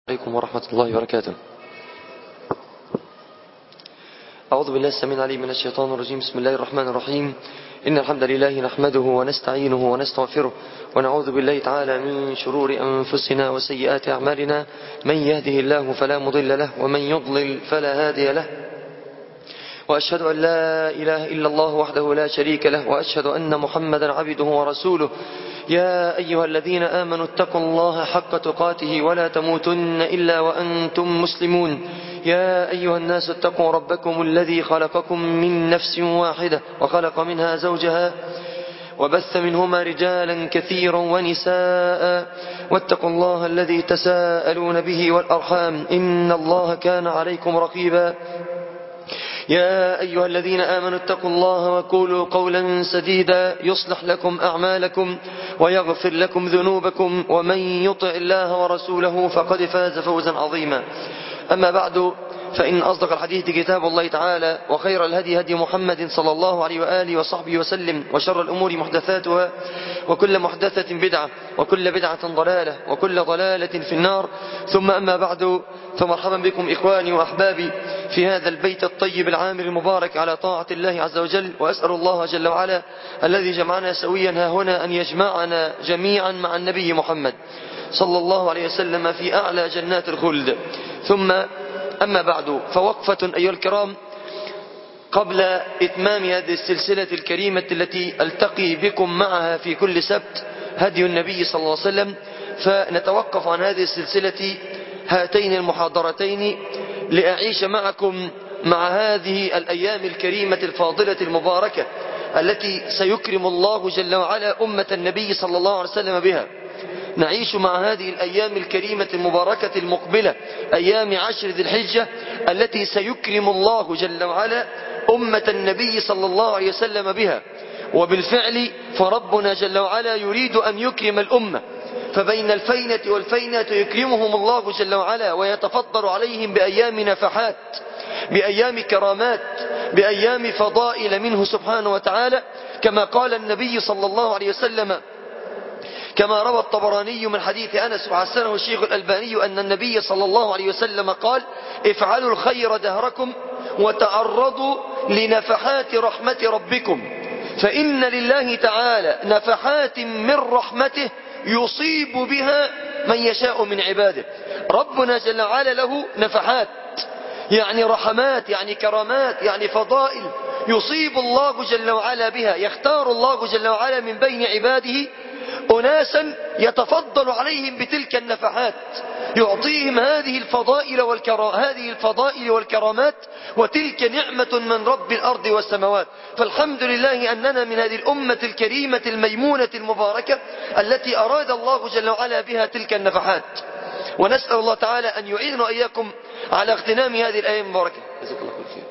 عليكم ورحمة الله وبركاته أعوذ بالله السميع العليم من الشيطان الرجيم بسم الله الرحمن الرحيم إن الحمد لله نحمده ونستعينه ونستغفره ونعوذ بالله تعالى من شرور أنفسنا وسيئات أعمالنا من يهده الله فلا مضل له ومن يضلل فلا هادي له وأشهد أن لا إله إلا الله وحده لا شريك له وأشهد أن محمدا عبده ورسوله يا أيها الذين آمنوا اتقوا الله حق تقاته ولا تموتن إلا وأنتم مسلمون يا أيها الناس اتقوا ربكم الذي خلقكم من نفس واحدة وخلق منها زوجها وبث منهما رجالا كثيرا ونساء واتقوا الله الذي تساءلون به والأرحام إن الله كان عليكم رقيبا يا أيها الذين آمنوا اتقوا الله وقولوا قولا سديدا يصلح لكم أعمالكم ويغفر لكم ذنوبكم ومن يطع الله ورسوله فقد فاز فوزا عظيما أما بعد فإن أصدق الحديث كتاب الله تعالى وخير الهدي هدي محمد صلى الله عليه وآله وصحبه وسلم وشر الأمور محدثاتها وكل محدثة بدعة وكل بدعة ضلالة وكل ضلالة في النار ثم أما بعد فمرحبا بكم إخواني وأحبابي في هذا البيت الطيب العامر المبارك على طاعة الله عز وجل وأسأل الله جل وعلا الذي جمعنا سويا ها هنا أن يجمعنا جميعا مع النبي محمد صلى الله عليه وسلم في أعلى جنات الخلد ثم أما بعد فوقفة أيها الكرام قبل إتمام هذه السلسلة الكريمة التي ألتقي بكم معها في كل سبت هدي النبي صلى الله عليه وسلم فنتوقف عن هذه السلسلة هاتين المحاضرتين لأعيش معكم مع هذه الأيام الكريمة الفاضلة المباركة التي سيكرم الله جل وعلا أمة النبي صلى الله عليه وسلم بها نعيش مع هذه الأيام الكريمة المباركة المقبلة أيام عشر ذي الحجة التي سيكرم الله جل وعلا أمة النبي صلى الله عليه وسلم بها وبالفعل فربنا جل وعلا يريد أن يكرم الأمة فبين الفينة والفينة يكرمهم الله جل وعلا ويتفضل عليهم بأيام نفحات بأيام كرامات بأيام فضائل منه سبحانه وتعالى كما قال النبي صلى الله عليه وسلم كما روى الطبراني من حديث أنس وحسنه الشيخ الألباني أن النبي صلى الله عليه وسلم قال افعلوا الخير دهركم وتعرضوا لنفحات رحمة ربكم فإن لله تعالى نفحات من رحمته يصيب بها من يشاء من عباده ربنا جل وعلا له نفحات يعني رحمات يعني كرامات يعني فضائل يصيب الله جل وعلا بها يختار الله جل وعلا من بين عباده أناسا يتفضل عليهم بتلك النفحات يعطيهم هذه الفضائل والكرا... هذه الفضائل والكرامات وتلك نعمة من رب الأرض والسماوات فالحمد لله أننا من هذه الأمة الكريمة الميمونة المباركة التي أراد الله جل وعلا بها تلك النفحات ونسأل الله تعالى أن يعيننا وإياكم على اغتنام هذه الأيام المباركة جزاك الله خير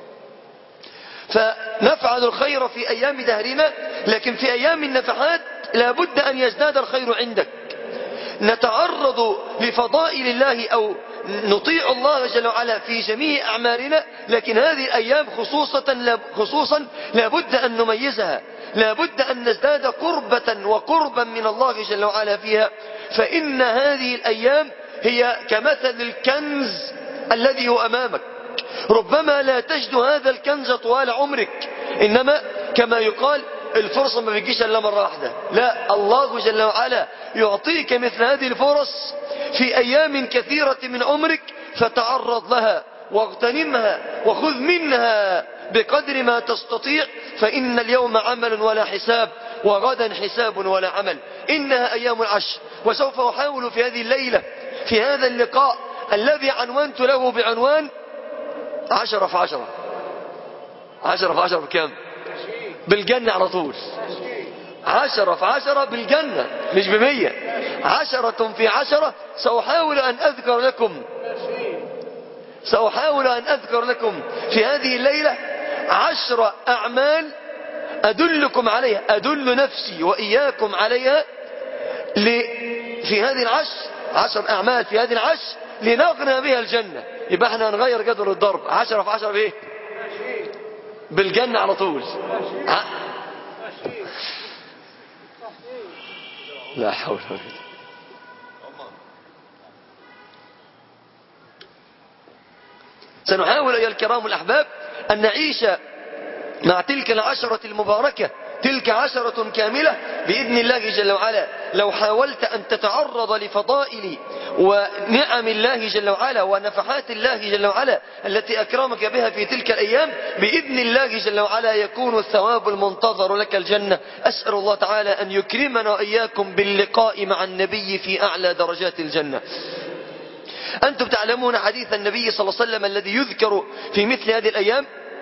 فنفعل الخير في أيام دهرنا لكن في أيام النفحات لابد أن يزداد الخير عندك نتعرض لفضائل الله أو نطيع الله جل وعلا في جميع أعمالنا لكن هذه الأيام خصوصا خصوصا لابد أن نميزها لابد أن نزداد قربة وقربا من الله جل وعلا فيها فإن هذه الأيام هي كمثل الكنز الذي هو أمامك ربما لا تجد هذا الكنز طوال عمرك إنما كما يقال الفرصة ما بتجيش إلا مرة واحدة لا الله جل وعلا يعطيك مثل هذه الفرص في أيام كثيرة من عمرك فتعرض لها واغتنمها وخذ منها بقدر ما تستطيع فإن اليوم عمل ولا حساب وغدا حساب ولا عمل إنها أيام العشر وسوف أحاول في هذه الليلة في هذا اللقاء الذي عنونت له بعنوان عشرة في عشرة عشرة في عشرة بكام بالجنة على طول عشرة في عشرة بالجنة مش بمية عشرة في عشرة سأحاول أن أذكر لكم سأحاول أن أذكر لكم في هذه الليلة عشر أعمال أدلكم عليها أدل نفسي وإياكم عليها في هذه العشر عشر أعمال في هذه العشر لنغنى بها الجنة يبقى احنا هنغير جدول الضرب عشرة في عشرة بإيه بالجنة على طول ع... لا حول ولا قوة سنحاول أيها الكرام الأحباب أن نعيش مع تلك العشرة المباركة تلك عشرة كاملة بإذن الله جل وعلا لو حاولت أن تتعرض لفضائل ونعم الله جل وعلا ونفحات الله جل وعلا التي أكرمك بها في تلك الأيام بإذن الله جل وعلا يكون الثواب المنتظر لك الجنة أسأل الله تعالى أن يكرمنا وإياكم باللقاء مع النبي في أعلى درجات الجنة أنتم تعلمون حديث النبي صلى الله عليه وسلم الذي يذكر في مثل هذه الأيام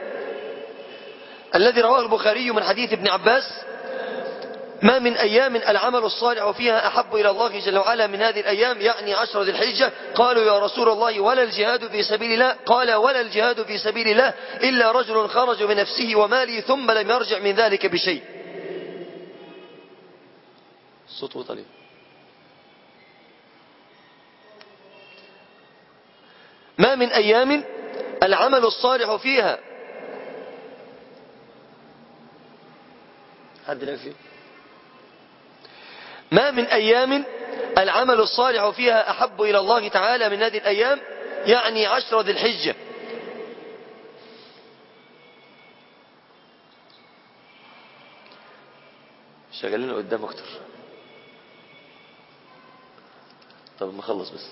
الذي رواه البخاري من حديث ابن عباس ما من أيام العمل الصالح فيها أحب إلى الله جل وعلا من هذه الأيام يعني عشر ذي الحجة قالوا يا رسول الله ولا الجهاد في سبيل الله قال ولا الجهاد في سبيل الله إلا رجل خرج بنفسه وماله ثم لم يرجع من ذلك بشيء الصوت وطلي ما من أيام العمل الصالح فيها حد نفي ما من أيام العمل الصالح فيها أحب إلى الله تعالى من هذه الأيام يعني عشر ذي الحجة شغالين قدام أكتر طب ما خلص بس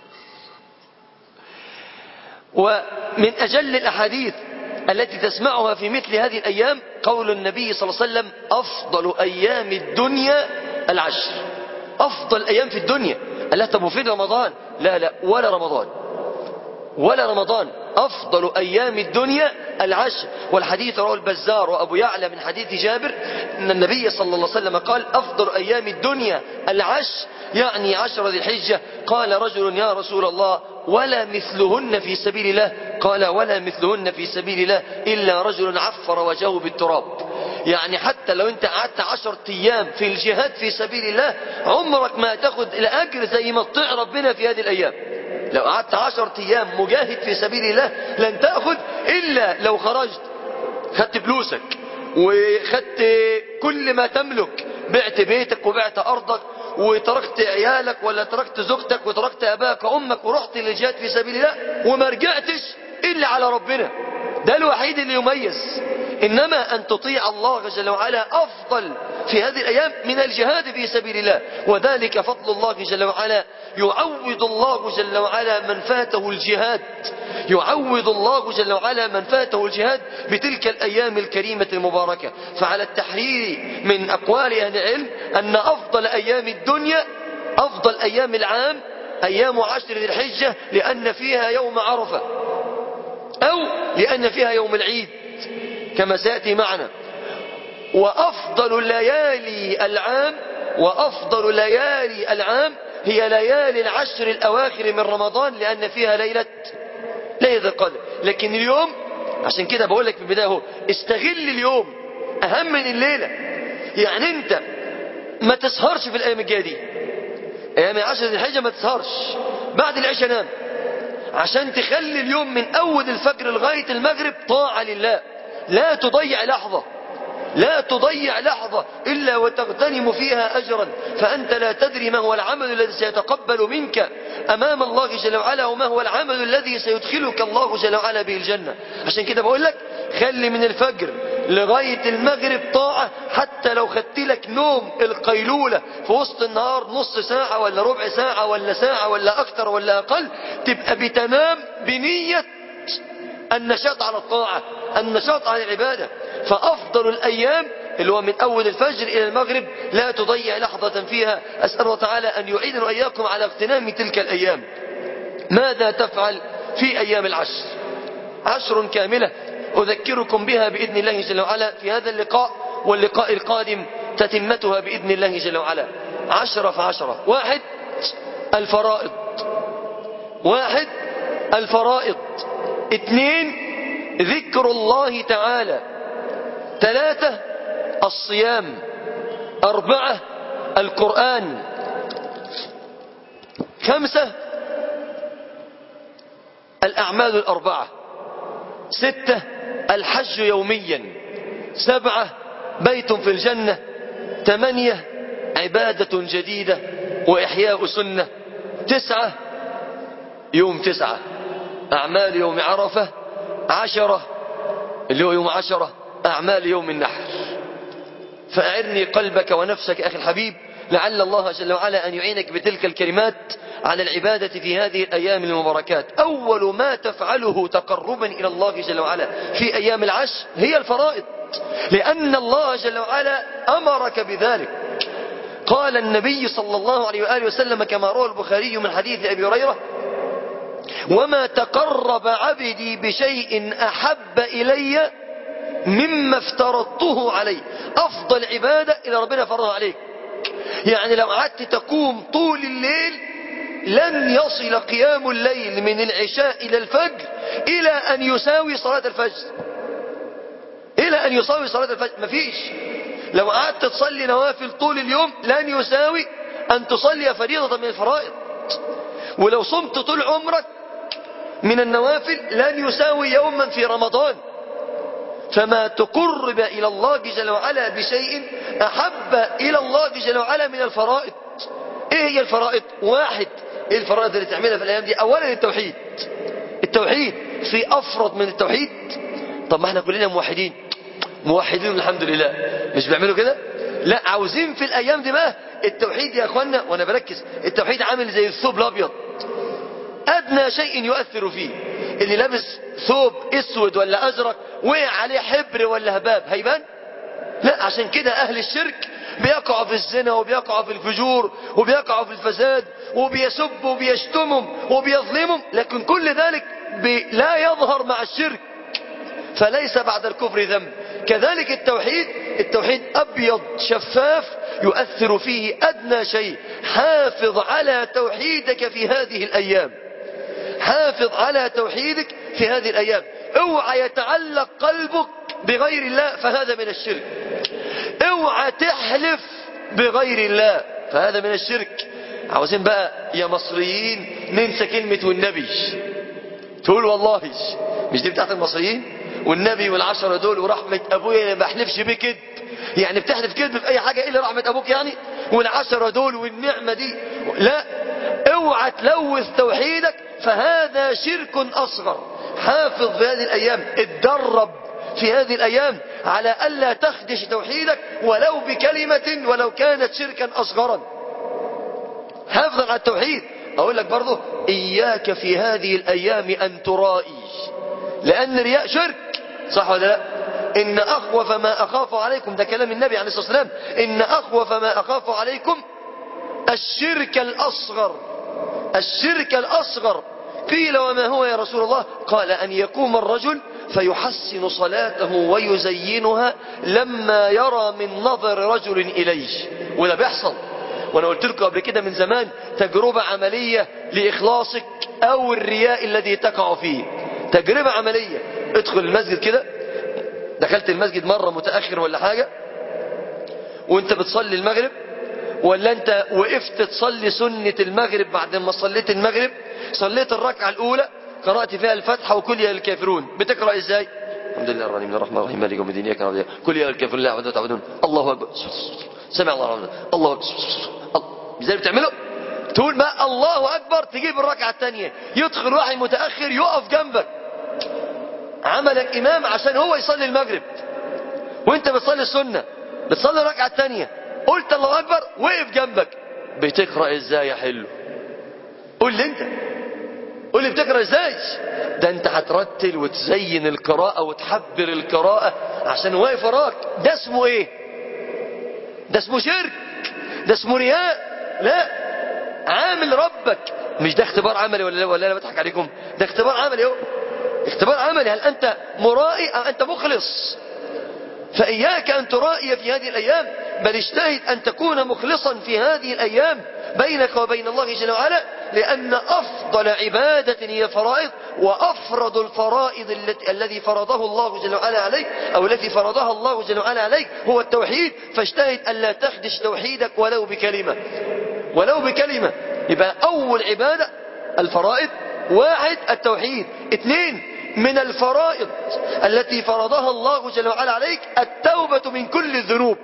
ومن أجل الأحاديث التي تسمعها في مثل هذه الأيام قول النبي صلى الله عليه وسلم أفضل أيام الدنيا العشر أفضل أيام في الدنيا لا طب وفين رمضان لا لا ولا رمضان ولا رمضان أفضل أيام الدنيا العشر والحديث رواه البزار وأبو يعلى من حديث جابر أن النبي صلى الله عليه وسلم قال أفضل أيام الدنيا العشر يعني عشر ذي الحجة قال رجل يا رسول الله ولا مثلهن في سبيل الله قال ولا مثلهن في سبيل الله إلا رجل عفر وجهه بالتراب يعني حتى لو انت قعدت عشر ايام في الجهاد في سبيل الله عمرك ما تاخد الاجر زي ما تطيع ربنا في هذه الايام لو قعدت عشر ايام مجاهد في سبيل الله لن تاخذ الا لو خرجت خدت فلوسك وخدت كل ما تملك بعت بيتك وبعت ارضك وتركت عيالك ولا تركت زوجتك وتركت اباك وامك ورحت للجهاد في سبيل الله وما رجعتش الا على ربنا ده الوحيد اللي يميز إنما أن تطيع الله جل وعلا أفضل في هذه الأيام من الجهاد في سبيل الله وذلك فضل الله جل وعلا يعوض الله جل وعلا من فاته الجهاد يعوض الله جل وعلا من فاته الجهاد بتلك الأيام الكريمة المباركة فعلى التحرير من أقوال أهل العلم أن أفضل أيام الدنيا أفضل أيام العام أيام عشر ذي الحجة لأن فيها يوم عرفة أو لأن فيها يوم العيد كما سيأتي معنا وأفضل ليالي العام وأفضل ليالي العام هي ليالي العشر الأواخر من رمضان لأن فيها ليلة ليلة القدر لكن اليوم عشان كده بقول لك في البداية هو استغل اليوم أهم من الليلة يعني أنت ما تسهرش في الأيام الجاية دي أيام عشر ذي الحجة ما تسهرش بعد العشاء نام عشان تخلي اليوم من أول الفجر لغاية المغرب طاعة لله لا تضيع لحظة لا تضيع لحظة إلا وتغتنم فيها أجرا فأنت لا تدري ما هو العمل الذي سيتقبل منك أمام الله جل وعلا وما هو العمل الذي سيدخلك الله جل وعلا به الجنة عشان كده بقول لك خلي من الفجر لغاية المغرب طاعة حتى لو خدت لك نوم القيلولة في وسط النهار نص ساعة ولا ربع ساعة ولا ساعة ولا أكثر ولا أقل تبقى بتمام بنية النشاط على الطاعة النشاط على العبادة فأفضل الأيام اللي هو من أول الفجر إلى المغرب لا تضيع لحظة فيها أسأل الله تعالى أن يعيدنا وإياكم على اغتنام تلك الأيام ماذا تفعل في أيام العشر عشر كاملة أذكركم بها بإذن الله جل وعلا في هذا اللقاء واللقاء القادم تتمتها بإذن الله جل وعلا عشرة فعشرة واحد الفرائض واحد الفرائض اثنين ذكر الله تعالى ثلاثة الصيام أربعة القرآن خمسة الأعمال الأربعة ستة الحج يوميا سبعة بيت في الجنة ثمانية عبادة جديدة وإحياء سنة تسعة يوم تسعة أعمال يوم عرفة عشرة اللي هو يوم عشرة أعمال يوم النحر فأعرني قلبك ونفسك أخي الحبيب لعل الله جل وعلا أن يعينك بتلك الكلمات على العبادة في هذه الأيام المباركات أول ما تفعله تقربا إلى الله جل وعلا في أيام العشر هي الفرائض لأن الله جل وعلا أمرك بذلك قال النبي صلى الله عليه وآله وسلم كما روى البخاري من حديث أبي هريرة وما تقرب عبدي بشيء أحب إلي مما افترضته عليه أفضل عبادة إلى ربنا فرضها عليك يعني لو قعدت تقوم طول الليل لن يصل قيام الليل من العشاء إلى الفجر إلى أن يساوي صلاة الفجر إلى أن يساوي صلاة الفجر مفيش لو قعدت تصلي نوافل طول اليوم لن يساوي أن تصلي فريضة من الفرائض ولو صمت طول عمرك من النوافل لن يساوي يوما في رمضان فما تقرب إلى الله جل وعلا بشيء أحب إلى الله جل وعلا من الفرائض إيه هي الفرائض واحد إيه الفرائض اللي تعملها في الأيام دي أولا التوحيد التوحيد في أفرض من التوحيد طب ما احنا كلنا موحدين موحدين الحمد لله مش بيعملوا كده لا عاوزين في الأيام دي بقى التوحيد يا أخوانا وأنا بركز التوحيد عامل زي الثوب الأبيض أدنى شيء يؤثر فيه اللي لابس ثوب اسود ولا ازرق وقع عليه حبر ولا هباب هيبان لا عشان كده اهل الشرك بيقعوا في الزنا وبيقعوا في الفجور وبيقعوا في الفساد وبيسبوا وبيشتموا وبيظلموا لكن كل ذلك لا يظهر مع الشرك فليس بعد الكفر ذنب كذلك التوحيد التوحيد أبيض شفاف يؤثر فيه أدنى شيء حافظ على توحيدك في هذه الأيام حافظ على توحيدك في هذه الأيام اوعى يتعلق قلبك بغير الله فهذا من الشرك اوعى تحلف بغير الله فهذا من الشرك عاوزين بقى يا مصريين ننسى كلمة والنبي تقول والله مش دي بتاعت المصريين والنبي والعشرة دول ورحمة أبويا ما بحلفش بيه كذب يعني بتحلف كذب في أي حاجة إلا رحمة أبوك يعني والعشرة دول والنعمة دي لا اوعى تلوث توحيدك فهذا شرك أصغر حافظ في هذه الأيام اتدرب في هذه الأيام على ألا تخدش توحيدك ولو بكلمة ولو كانت شركا أصغرا حافظا على التوحيد أقول لك برضه إياك في هذه الأيام أن ترائي لأن الرياء شرك صح ولا لا إن أخوف ما أخاف عليكم ده كلام النبي عليه الصلاة والسلام إن أخوف ما أخاف عليكم الشرك الأصغر الشرك الأصغر قيل وما هو يا رسول الله قال أن يقوم الرجل فيحسن صلاته ويزينها لما يرى من نظر رجل إليه وده بيحصل وانا قلت لكم قبل كده من زمان تجربة عملية لإخلاصك أو الرياء الذي تقع فيه تجربة عملية ادخل المسجد كده دخلت المسجد مرة متأخر ولا حاجة وانت بتصلي المغرب ولا انت وقفت تصلي سنة المغرب بعد ما صليت المغرب صليت الركعة الأولى قرأت فيها الفتحة وكل يا الكافرون بتقرأ ازاي الحمد لله الرحمن الرحمن الرحيم مالك يوم الدين اياك نعبد كل يا الكافرون لا عبد تعبدون الله اكبر سمع الله الرحمن الله اكبر ازاي بتعمله تقول ما الله اكبر تجيب الركعة الثانية يدخل واحد متأخر يقف جنبك عملك امام عشان هو يصلي المغرب وانت بتصلي السنة بتصلي الركعة الثانية قلت الله اكبر وقف جنبك بتقرأ ازاي يا حلو قول لي انت قول لي بتقرأ ازاي ده انت هترتل وتزين القراءة وتحبر القراءة عشان واقف وراك ده اسمه ايه ده اسمه شرك ده اسمه رياء لا عامل ربك مش ده اختبار عملي ولا ولا انا بضحك عليكم ده اختبار عملي اهو اختبار عملي هل انت مرائي ام انت مخلص فإياك أن ترائي في هذه الأيام بل اجتهد أن تكون مخلصا في هذه الأيام بينك وبين الله جل وعلا لأن أفضل عبادة هي فرائض وأفرض الفرائض التي الذي فرضه الله جل وعلا عليك أو التي فرضها الله جل وعلا عليك هو التوحيد فاجتهد ألا تخدش توحيدك ولو بكلمة ولو بكلمة يبقى أول عبادة الفرائض واحد التوحيد اثنين من الفرائض التي فرضها الله جل وعلا عليك التوبة من كل الذنوب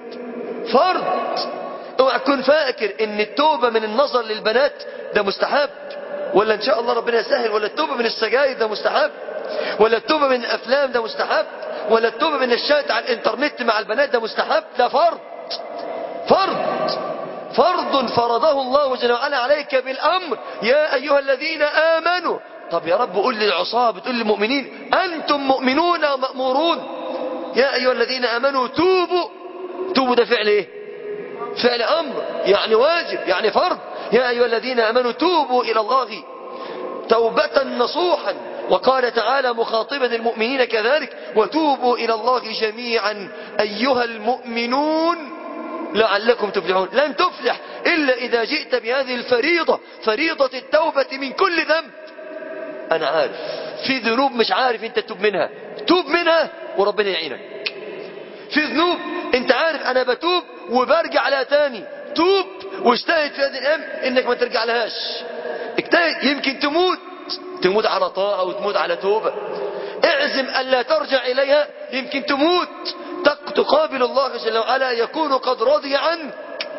فرض اوعى تكون فاكر ان التوبة من النظر للبنات ده مستحب ولا ان شاء الله ربنا يسهل ولا التوبة من السجاير ده مستحب ولا التوبة من الافلام ده مستحب ولا التوبة من الشات على الانترنت مع البنات ده مستحب ده فرض فرض فرض فرضه الله جل وعلا عليك بالامر يا ايها الذين امنوا طب يا رب قول للعصاه بتقول للمؤمنين انتم مؤمنون مامورون يا ايها الذين امنوا توبوا توبوا ده فعل ايه فعل امر يعني واجب يعني فرض يا ايها الذين امنوا توبوا الى الله توبة نصوحا وقال تعالى مخاطبا المؤمنين كذلك وتوبوا الى الله جميعا ايها المؤمنون لعلكم تفلحون لن تفلح إلا إذا جئت بهذه الفريضة فريضة التوبة من كل ذنب أنا عارف في ذنوب مش عارف أنت تتوب منها توب منها وربنا يعينك في ذنوب أنت عارف أنا بتوب وبرجع لها تاني توب واجتهد في هذه الأيام إنك ما ترجع لهاش اجتهد يمكن تموت تموت على طاعة وتموت على توبة اعزم ألا ترجع إليها يمكن تموت تقابل الله جل وعلا يكون قد رضي عنك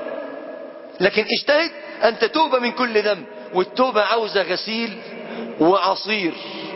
لكن اجتهد أن تتوب من كل ذنب والتوبة عاوزة غسيل وعصير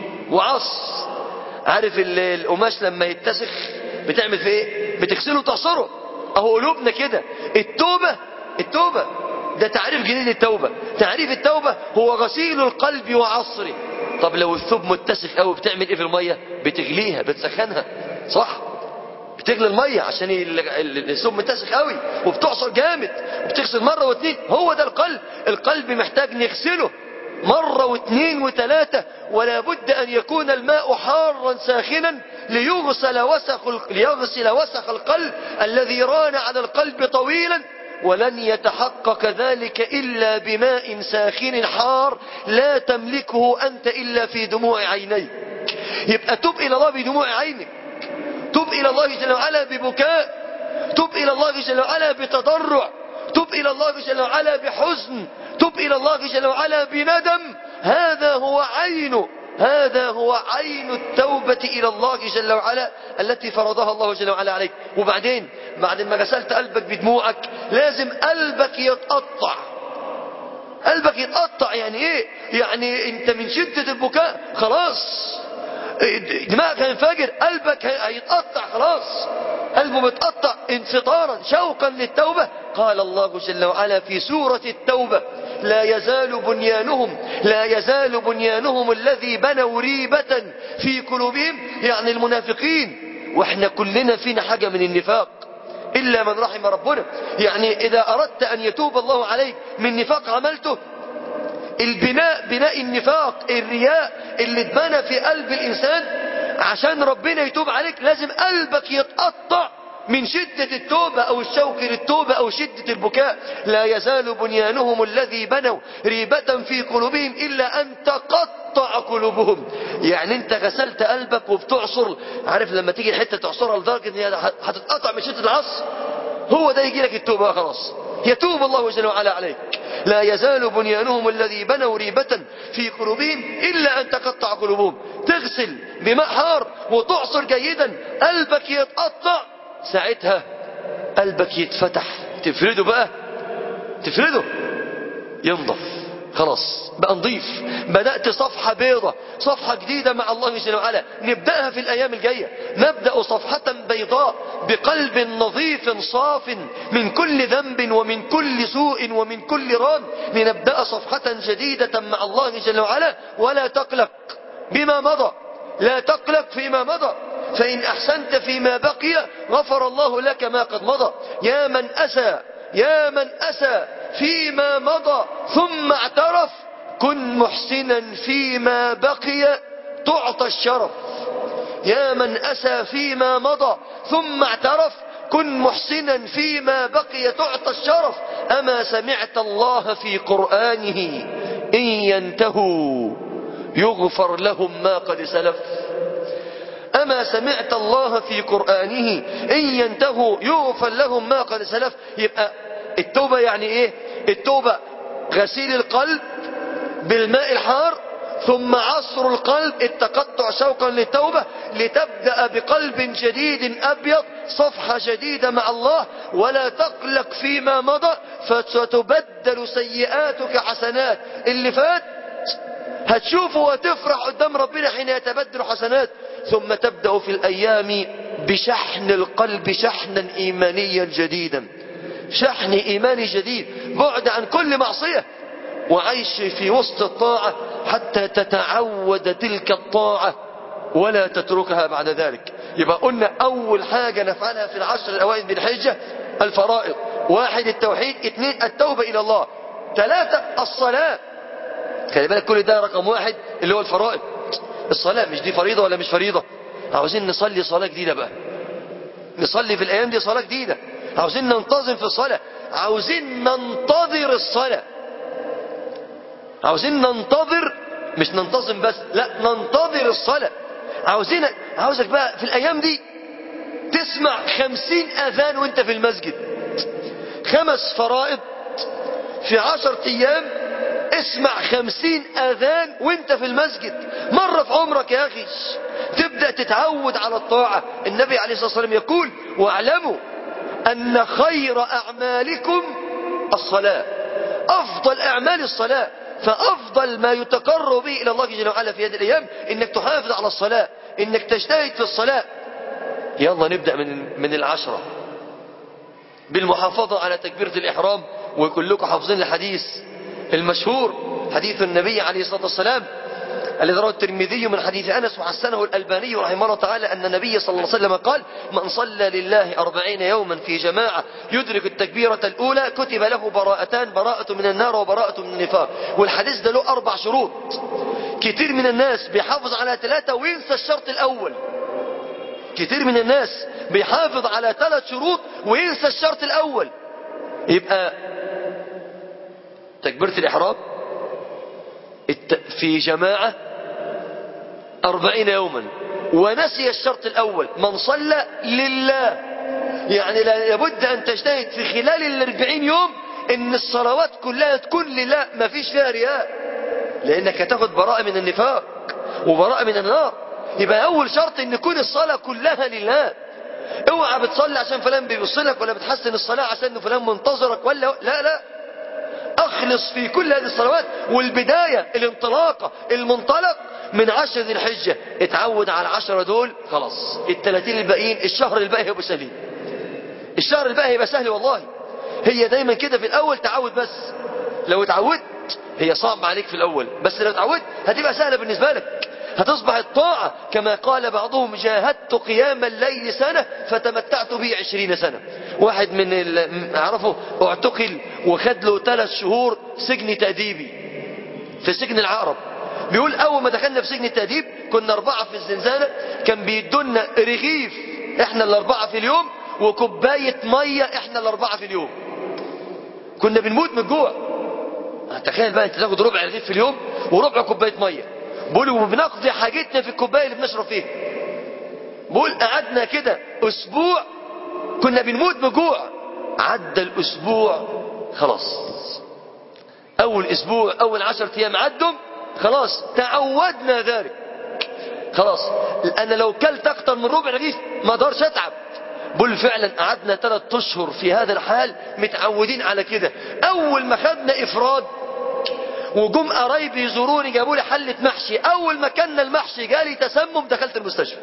وعص عارف القماش لما يتسخ بتعمل في ايه بتغسله وتعصره اهو قلوبنا كده التوبة التوبة ده تعريف جديد للتوبة تعريف التوبة هو غسيل القلب وعصره طب لو الثوب متسخ قوي بتعمل ايه في المية بتغليها بتسخنها صح بتغلي المية عشان الثوب متسخ قوي وبتعصر جامد وبتغسل مرة واثنين هو ده القلب القلب محتاج نغسله مرة واثنين وثلاثة ولا بد أن يكون الماء حارا ساخنا ليغسل وسخ ليغسل وسخ القلب الذي ران على القلب طويلا ولن يتحقق ذلك إلا بماء ساخن حار لا تملكه أنت إلا في دموع عينيك يبقى تب إلى الله بدموع عينك تب إلى الله جل وعلا ببكاء تب إلى الله جل وعلا بتضرع تب إلى الله جل وعلا بحزن تب إلى الله جل وعلا بندم هذا هو عين هذا هو عين التوبة إلى الله جل وعلا التي فرضها الله جل وعلا عليك وبعدين بعد ما غسلت قلبك بدموعك لازم قلبك يتقطع قلبك يتقطع يعني ايه يعني انت من شدة البكاء خلاص دماغك هينفجر قلبك هيتقطع خلاص قلبه متقطع انفطارا شوقا للتوبة قال الله جل وعلا في سورة التوبة لا يزال بنيانهم لا يزال بنيانهم الذي بنوا ريبة في قلوبهم يعني المنافقين واحنا كلنا فينا حاجة من النفاق إلا من رحم ربنا يعني إذا أردت أن يتوب الله عليك من نفاق عملته البناء بناء النفاق الرياء اللي اتبنى في قلب الإنسان عشان ربنا يتوب عليك لازم قلبك يتقطع من شدة التوبة أو الشوق للتوبة أو شدة البكاء لا يزال بنيانهم الذي بنوا ريبة في قلوبهم إلا أن تقطع قلوبهم يعني أنت غسلت قلبك وبتعصر عارف لما تيجي الحتة تعصرها لدرجة أن هتتقطع من شدة العصر هو ده يجي لك التوبة خلاص يتوب الله جل وعلا عليك لا يزال بنيانهم الذي بنوا ريبة في قلوبهم إلا أن تقطع قلوبهم تغسل بماء حار وتعصر جيدا قلبك يتقطع ساعتها قلبك يتفتح تفرده بقى تفرده ينضف خلاص بقى نضيف بدأت صفحة بيضة صفحة جديدة مع الله جل وعلا نبدأها في الأيام الجاية نبدأ صفحة بيضاء بقلب نظيف صاف من كل ذنب ومن كل سوء ومن كل ران لنبدأ صفحة جديدة مع الله جل وعلا ولا تقلق بما مضى لا تقلق فيما مضى فإن أحسنت فيما بقي غفر الله لك ما قد مضى يا من أسى يا من أسى فيما مضى ثم اعترف كن محسنا فيما بقي تعطى الشرف يا من أسى فيما مضى ثم اعترف كن محسنا فيما بقي تعطى الشرف أما سمعت الله في قرآنه إن ينتهوا يغفر لهم ما قد سلف أما سمعت الله في قرآنه إن ينتهوا يغفر لهم ما قد سلف يبقى التوبة يعني إيه التوبة غسيل القلب بالماء الحار ثم عصر القلب التقطع شوقا للتوبة لتبدأ بقلب جديد أبيض صفحة جديدة مع الله ولا تقلق فيما مضى فستبدل سيئاتك حسنات اللي فات هتشوفه وتفرح قدام ربنا حين يتبدل حسنات ثم تبدأ في الأيام بشحن القلب شحنا إيمانيا جديدا شحن إيماني جديد بعد عن كل معصية وعيش في وسط الطاعة حتى تتعود تلك الطاعة ولا تتركها بعد ذلك يبقى قلنا أول حاجة نفعلها في العشر الأوائل من الحجة الفرائض واحد التوحيد اثنين التوبة إلى الله ثلاثة الصلاة خلي بالك كل ده رقم واحد اللي هو الفرائض الصلاة مش دي فريضة ولا مش فريضة عاوزين نصلي صلاة جديدة بقى نصلي في الأيام دي صلاة جديدة عاوزين ننتظم في الصلاة عاوزين ننتظر الصلاة عاوزين ننتظر مش ننتظم بس لا ننتظر الصلاة عاوزين عاوزك بقى في الأيام دي تسمع خمسين أذان وانت في المسجد خمس فرائض في عشر أيام اسمع خمسين أذان وانت في المسجد مرة في عمرك يا أخي تبدأ تتعود على الطاعة النبي عليه الصلاة والسلام يقول واعلموا أن خير أعمالكم الصلاة أفضل أعمال الصلاة فأفضل ما يتقرب به إلى الله جل وعلا في هذه الأيام إنك تحافظ على الصلاة إنك تجتهد في الصلاة يلا نبدأ من من العشرة بالمحافظة على تكبيرة الإحرام وكلكم حافظين الحديث المشهور حديث النبي عليه الصلاة والسلام الذي رواه الترمذي من حديث أنس وحسنه الألباني رحمه الله تعالى أن النبي صلى الله عليه وسلم قال من صلى لله أربعين يوما في جماعة يدرك التكبيرة الأولى كتب له براءتان براءة من النار وبراءة من النفاق والحديث ده له أربع شروط كتير من الناس بيحافظ على ثلاثة وينسى الشرط الأول كتير من الناس بيحافظ على ثلاث شروط وينسى الشرط الأول يبقى تكبيرة الإحرام في جماعة أربعين يوما ونسي الشرط الأول من صلى لله يعني لابد أن تجتهد في خلال الأربعين يوم إن الصلوات كلها تكون لله ما فيش فيها رياء لأنك هتاخد براءة من النفاق وبراءة من النار يبقى أول شرط إن يكون الصلاة كلها لله اوعى بتصلي عشان فلان بيبصلك ولا بتحسن الصلاة عشان فلان منتظرك ولا لا لا اخلص في كل هذه الصلوات والبداية الانطلاقة المنطلق من عشر ذي الحجة اتعود على العشرة دول خلاص التلاتين الباقيين الشهر الباقي هيبقى سهل الشهر الباقي هيبقى سهل والله هي دايما كده في الاول تعود بس لو اتعودت هي صعبة عليك في الاول بس لو اتعودت هتبقى سهلة بالنسبة لك هتصبح الطاعة كما قال بعضهم جاهدت قيام الليل سنة فتمتعت به عشرين سنة واحد من اعرفه اعتقل وخد له ثلاث شهور سجن تأديبي في سجن العقرب بيقول اول ما دخلنا في سجن التأديب كنا اربعة في الزنزانة كان بيدونا رغيف احنا الاربعة في اليوم وكوباية مية احنا الاربعة في اليوم كنا بنموت من الجوع تخيل بقى انت تاخد ربع رغيف في اليوم وربع كوباية مية بيقولوا وبنقضي حاجتنا في الكوبايه اللي بنشرب فيها بقول قعدنا كده اسبوع كنا بنموت بجوع عدى الاسبوع خلاص اول اسبوع اول عشر ايام عدوا خلاص تعودنا ذلك خلاص انا لو كلت اكتر من ربع رغيف ما اقدرش اتعب بقول فعلا قعدنا ثلاث اشهر في هذا الحال متعودين على كده اول ما خدنا افراد وجم قرايبي يزوروني جابوا لي حلة محشي أول ما كان المحشي جالي تسمم دخلت المستشفى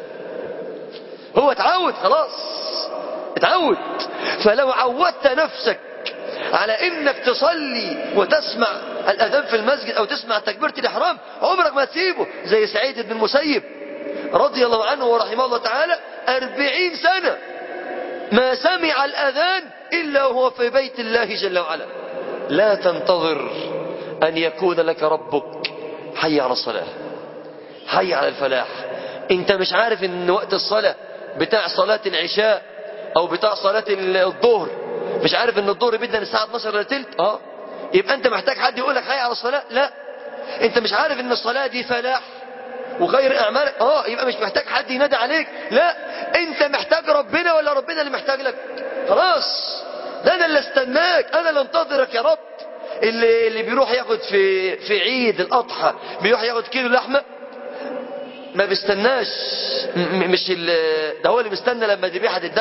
هو اتعود خلاص اتعود فلو عودت نفسك على انك تصلي وتسمع الاذان في المسجد او تسمع تكبيرة الاحرام عمرك ما تسيبه زي سعيد بن المسيب رضي الله عنه ورحمه الله تعالى أربعين سنة ما سمع الاذان الا وهو في بيت الله جل وعلا لا تنتظر أن يكون لك ربك حي على الصلاة حي على الفلاح انت مش عارف ان وقت الصلاة بتاع صلاة العشاء او بتاع صلاة الظهر مش عارف ان الظهر بيبدا الساعة 12 الا تلت اه يبقى انت محتاج حد يقول لك حي على الصلاة لا انت مش عارف ان الصلاة دي فلاح وخير اعمالك اه يبقى مش محتاج حد ينادي عليك لا انت محتاج ربنا ولا ربنا اللي محتاج لك خلاص ده انا اللي استناك انا اللي انتظرك يا رب اللي اللي بيروح ياخد في في عيد الاضحى بيروح ياخد كيلو لحمه ما بيستناش مش ده هو اللي بيستنى لما الذبيحه تتذبح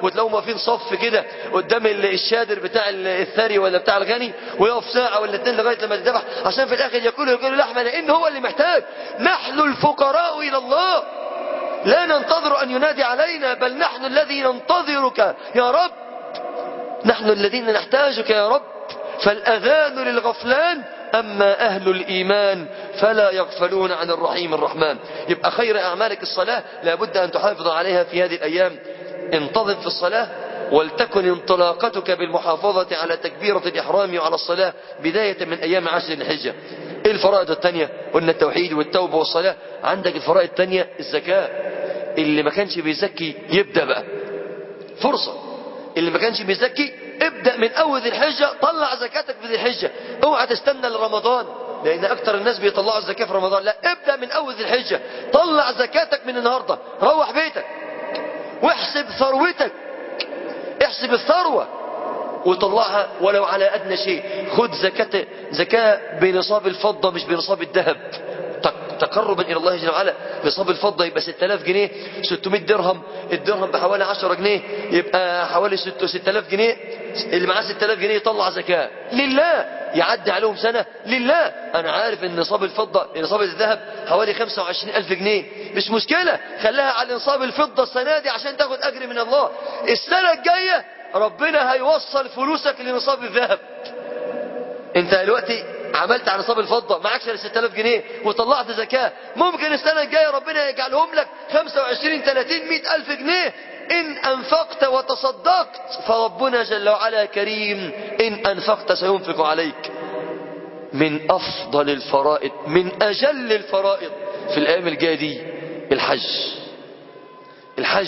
وتلاقوهم واقفين صف كده قدام الشادر بتاع الثري ولا بتاع الغني ويقف ساعة ولا اتنين لغاية لما تذبح عشان في الآخر يأكل يأكل لحمة لأن هو اللي محتاج نحن الفقراء إلى الله لا ننتظر أن ينادي علينا بل نحن الذي ننتظرك يا رب نحن الذين نحتاجك يا رب فالأذان للغفلان أما أهل الإيمان فلا يغفلون عن الرحيم الرحمن يبقى خير أعمالك الصلاة لابد أن تحافظ عليها في هذه الأيام انتظم في الصلاة ولتكن انطلاقتك بالمحافظة على تكبيرة الإحرام وعلى الصلاة بداية من أيام عشر الحجة إيه الفرائض الثانية قلنا التوحيد والتوبة والصلاة عندك الفرائض الثانية الزكاة اللي ما كانش بيزكي يبدأ بقى فرصة اللي ما كانش بيزكي ابدأ من أول ذي الحجة طلع زكاتك في ذي الحجة اوعى تستنى لرمضان لأن أكثر الناس بيطلعوا الزكاة في رمضان لا ابدأ من أول ذي الحجة طلع زكاتك من النهاردة روح بيتك واحسب ثروتك احسب الثروة وطلعها ولو على أدنى شيء خد زكاة زكاة بنصاب الفضة مش بنصاب الذهب تقربا إلى الله جل وعلا نصاب الفضة يبقى 6000 جنيه 600 درهم الدرهم بحوالي 10 جنيه يبقى حوالي 6000 جنيه اللي معاه 6000 جنيه يطلع زكاة لله يعدي عليهم سنة لله أنا عارف أن نصاب الفضة نصاب الذهب حوالي 25000 جنيه مش مشكلة خليها على نصاب الفضة السنة دي عشان تاخد أجر من الله السنة الجاية ربنا هيوصل فلوسك لنصاب الذهب انت دلوقتي عملت على نصاب الفضة معكش الا 6000 جنيه وطلعت زكاة ممكن السنة الجاية ربنا يجعلهم لك 25 30 100 ألف جنيه إن أنفقت وتصدقت فربنا جل وعلا كريم إن أنفقت سينفق عليك من أفضل الفرائض من أجل الفرائض في الأيام الجاية دي الحج الحج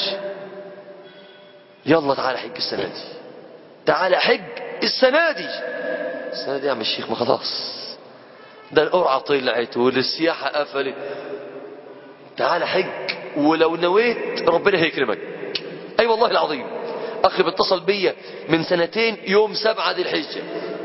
يلا تعالى حج السنة دي تعالى حج السنة دي السنة دي يا عم الشيخ ما خلاص ده القرعة طلعت والسياحة قفلت تعالى حج ولو نويت ربنا هيكرمك اي أيوة والله العظيم اخي بيتصل بيا من سنتين يوم سبعة ذي الحجة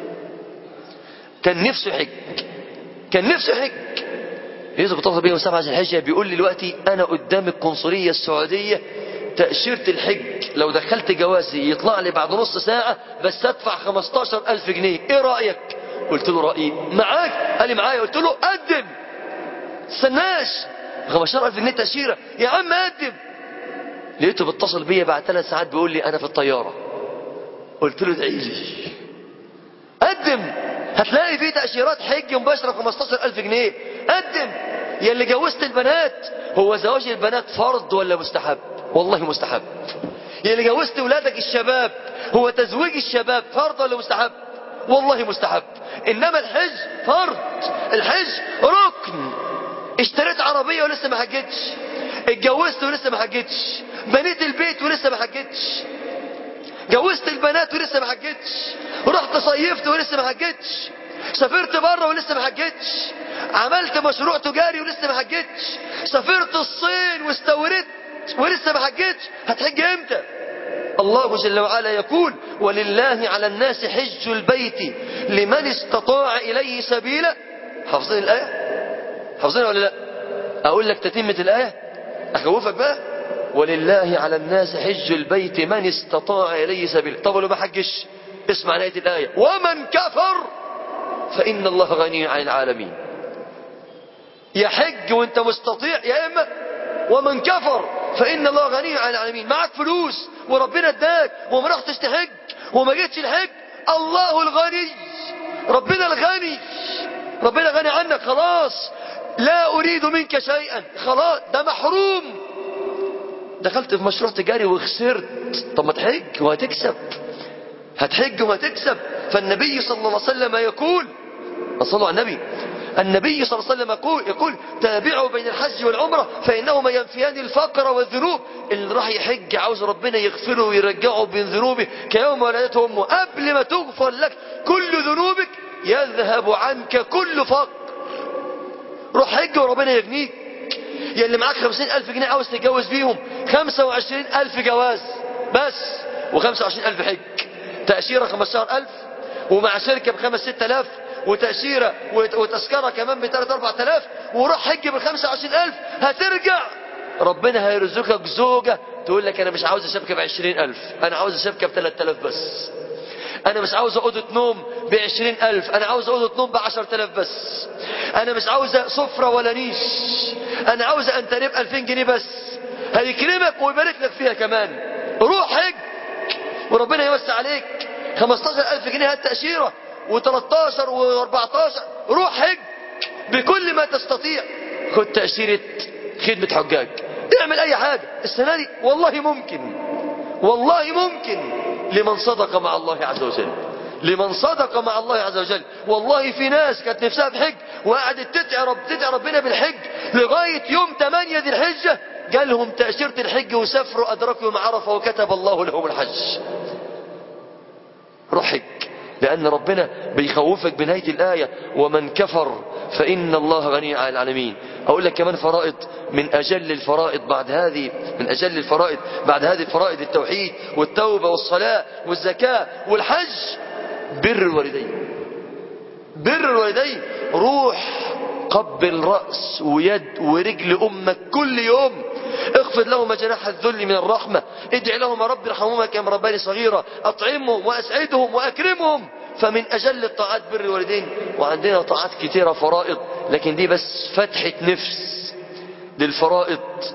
كان نفسه حج كان نفسه حج يوسف بيتصل بيا يوم سبعة ذي الحجة بيقول لي دلوقتي انا قدام القنصلية السعودية تأشيرة الحج لو دخلت جوازي يطلع لي بعد نص ساعة بس ادفع 15 ألف جنيه ايه رأيك قلت له رأيي معاك قال لي معايا قلت له قدم استناش 15 ألف جنيه تأشيرة يا عم قدم لقيته بيتصل بيا بعد ثلاث ساعات بيقول لي أنا في الطيارة قلت له ادعي لي قدم هتلاقي فيه تأشيرات حج مباشرة 15 ألف جنيه قدم يا اللي جوزت البنات هو زواج البنات فرض ولا مستحب والله مستحب يا اللي جوزت ولادك الشباب هو تزويج الشباب فرض ولا مستحب والله مستحب انما الحج فرض الحج ركن اشتريت عربية ولسه ما حجتش اتجوزت ولسه ما حجتش بنيت البيت ولسه ما حجتش جوزت البنات ولسه ما حجتش رحت صيفت ولسه ما حجتش سافرت بره ولسه ما حجتش عملت مشروع تجاري ولسه ما حجتش سافرت الصين واستوردت ولسه ما حجتش هتحج امتى الله جل وعلا يقول ولله على الناس حج البيت لمن استطاع إليه سبيلا حافظين الآية حافظين ولا لا أقول لك تتمة الآية أخوفك بقى ولله على الناس حج البيت من استطاع إليه سبيلا طب لو ما حجش اسمع نهاية الآية ومن كفر فإن الله غني عن العالمين يحج وانت مستطيع يا إما ومن كفر فإن الله غني عن العالمين معك فلوس وربنا اداك وما رحتش تحج وما جيتش الحج الله الغني ربنا الغني ربنا غني عنك خلاص لا أريد منك شيئا خلاص ده محروم دخلت في مشروع تجاري وخسرت طب ما تحج وهتكسب هتحج وهتكسب فالنبي صلى الله عليه وسلم يقول صلوا على النبي النبي صلى الله عليه وسلم يقول, يقول تابعوا بين الحج والعمرة فإنهما ينفيان الفقر والذنوب اللي راح يحج عاوز ربنا يغفره ويرجعه بين ذنوبه كيوم ولدته أمه قبل ما تغفر لك كل ذنوبك يذهب عنك كل فقر روح حج وربنا يغنيك يا اللي معاك خمسين ألف جنيه عاوز تتجوز بيهم خمسة وعشرين ألف جواز بس وخمسة وعشرين ألف حج تأشيرة خمسة ألف ومع شركة بخمس ستة ألاف وتأشيرة وتذكرة كمان بثلاث أربع تلاف وروح حج بالخمسة وعشرين ألف هترجع ربنا هيرزقك زوجة تقول لك انا مش عاوز شبكة بعشرين الف انا عاوز شبكة بثلاث الاف بس انا مش عاوز اوضه نوم بعشرين الف انا عاوز اوضه نوم بعشر تلاف بس انا مش عاوز سفرة ولا نيش انا عاوز انترب الفين جنيه بس هيكرمك ويبارك لك فيها كمان روح حج وربنا يوسع عليك 15000 جنيه هات تأشيرة و13 و14 روح حج بكل ما تستطيع خد تأشيرة خدمة حجاج اعمل اي حاجة السنة دي والله ممكن والله ممكن لمن صدق مع الله عز وجل لمن صدق مع الله عز وجل والله في ناس كانت نفسها بحج وقعدت تدعي رب تدعي ربنا بالحج لغاية يوم 8 ذي الحجة جالهم تأشيرة الحج وسافروا أدركوا يوم عرفة وكتب الله لهم الحج روح حج لأن ربنا بيخوفك بنهاية الآية ومن كفر فإن الله غني عن العالمين أقول لك كمان فرائض من أجل الفرائض بعد هذه من أجل الفرائض بعد هذه الفرائض التوحيد والتوبة والصلاة والزكاة والحج بر الوالدين بر الوالدين روح قبل رأس ويد ورجل أمك كل يوم اخفض لهما جناح الذل من الرحمة ادع لهما رب ارحمهما كما رباني صغيرة اطعمهم واسعدهم واكرمهم فمن اجل الطاعات بر الوالدين وعندنا طاعات كتيرة فرائض لكن دي بس فتحة نفس للفرائض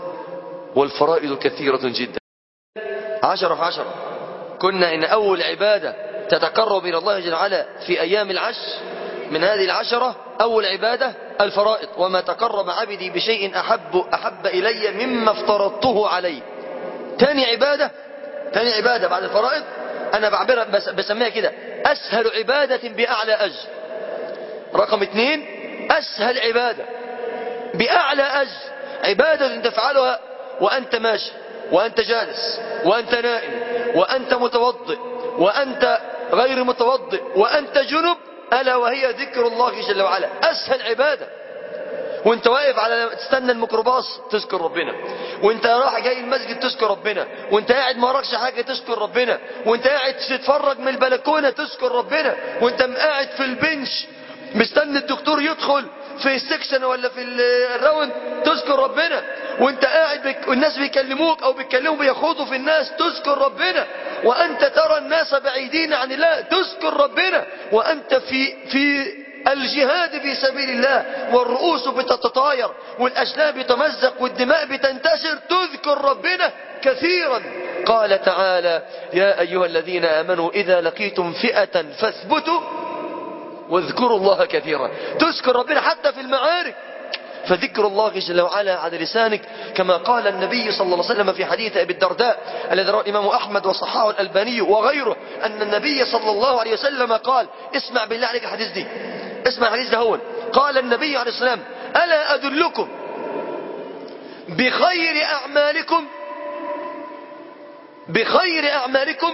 والفرائض كثيرة جدا عشرة في عشرة كنا ان اول عبادة تتقرب الى الله جل وعلا في ايام العشر من هذه العشرة أول عبادة الفرائض وما تقرب عبدي بشيء أحب, أحب إلي مما افترضته عليه تاني عبادة تاني عبادة بعد الفرائض أنا بعبرها بس بسميها كده أسهل عبادة بأعلى أجر رقم اثنين أسهل عبادة بأعلى أجر عبادة تفعلها وأنت ماشي وأنت جالس وأنت نائم وأنت متوضئ وأنت غير متوضئ وأنت جنب ألا وهي ذكر الله جل وعلا أسهل عبادة وانت واقف على تستنى الميكروباص تذكر ربنا وانت رايح جاي المسجد تذكر ربنا وانت قاعد ما وراكش حاجه تذكر ربنا وانت قاعد تتفرج من البلكونه تذكر ربنا وانت قاعد في البنش مستني الدكتور يدخل في السكشن ولا في الراوند تذكر ربنا وانت قاعد بك والناس بيكلموك او بيتكلموا بيخوضوا في الناس تذكر ربنا وانت ترى الناس بعيدين عن الله تذكر ربنا وانت في في الجهاد في سبيل الله والرؤوس بتتطاير والأجناب بتمزق والدماء بتنتشر تذكر ربنا كثيرا قال تعالى يا أيها الذين آمنوا إذا لقيتم فئة فاثبتوا واذكروا الله كثيرا تذكر ربنا حتى في المعارك فذكر الله جل وعلا على لسانك كما قال النبي صلى الله عليه وسلم في حديث أبي الدرداء الذي رواه الإمام أحمد وصححه الألباني وغيره أن النبي صلى الله عليه وسلم قال اسمع بالله عليك الحديث دي اسمع الحديث ده هو قال النبي عليه السلام ألا أدلكم بخير أعمالكم بخير أعمالكم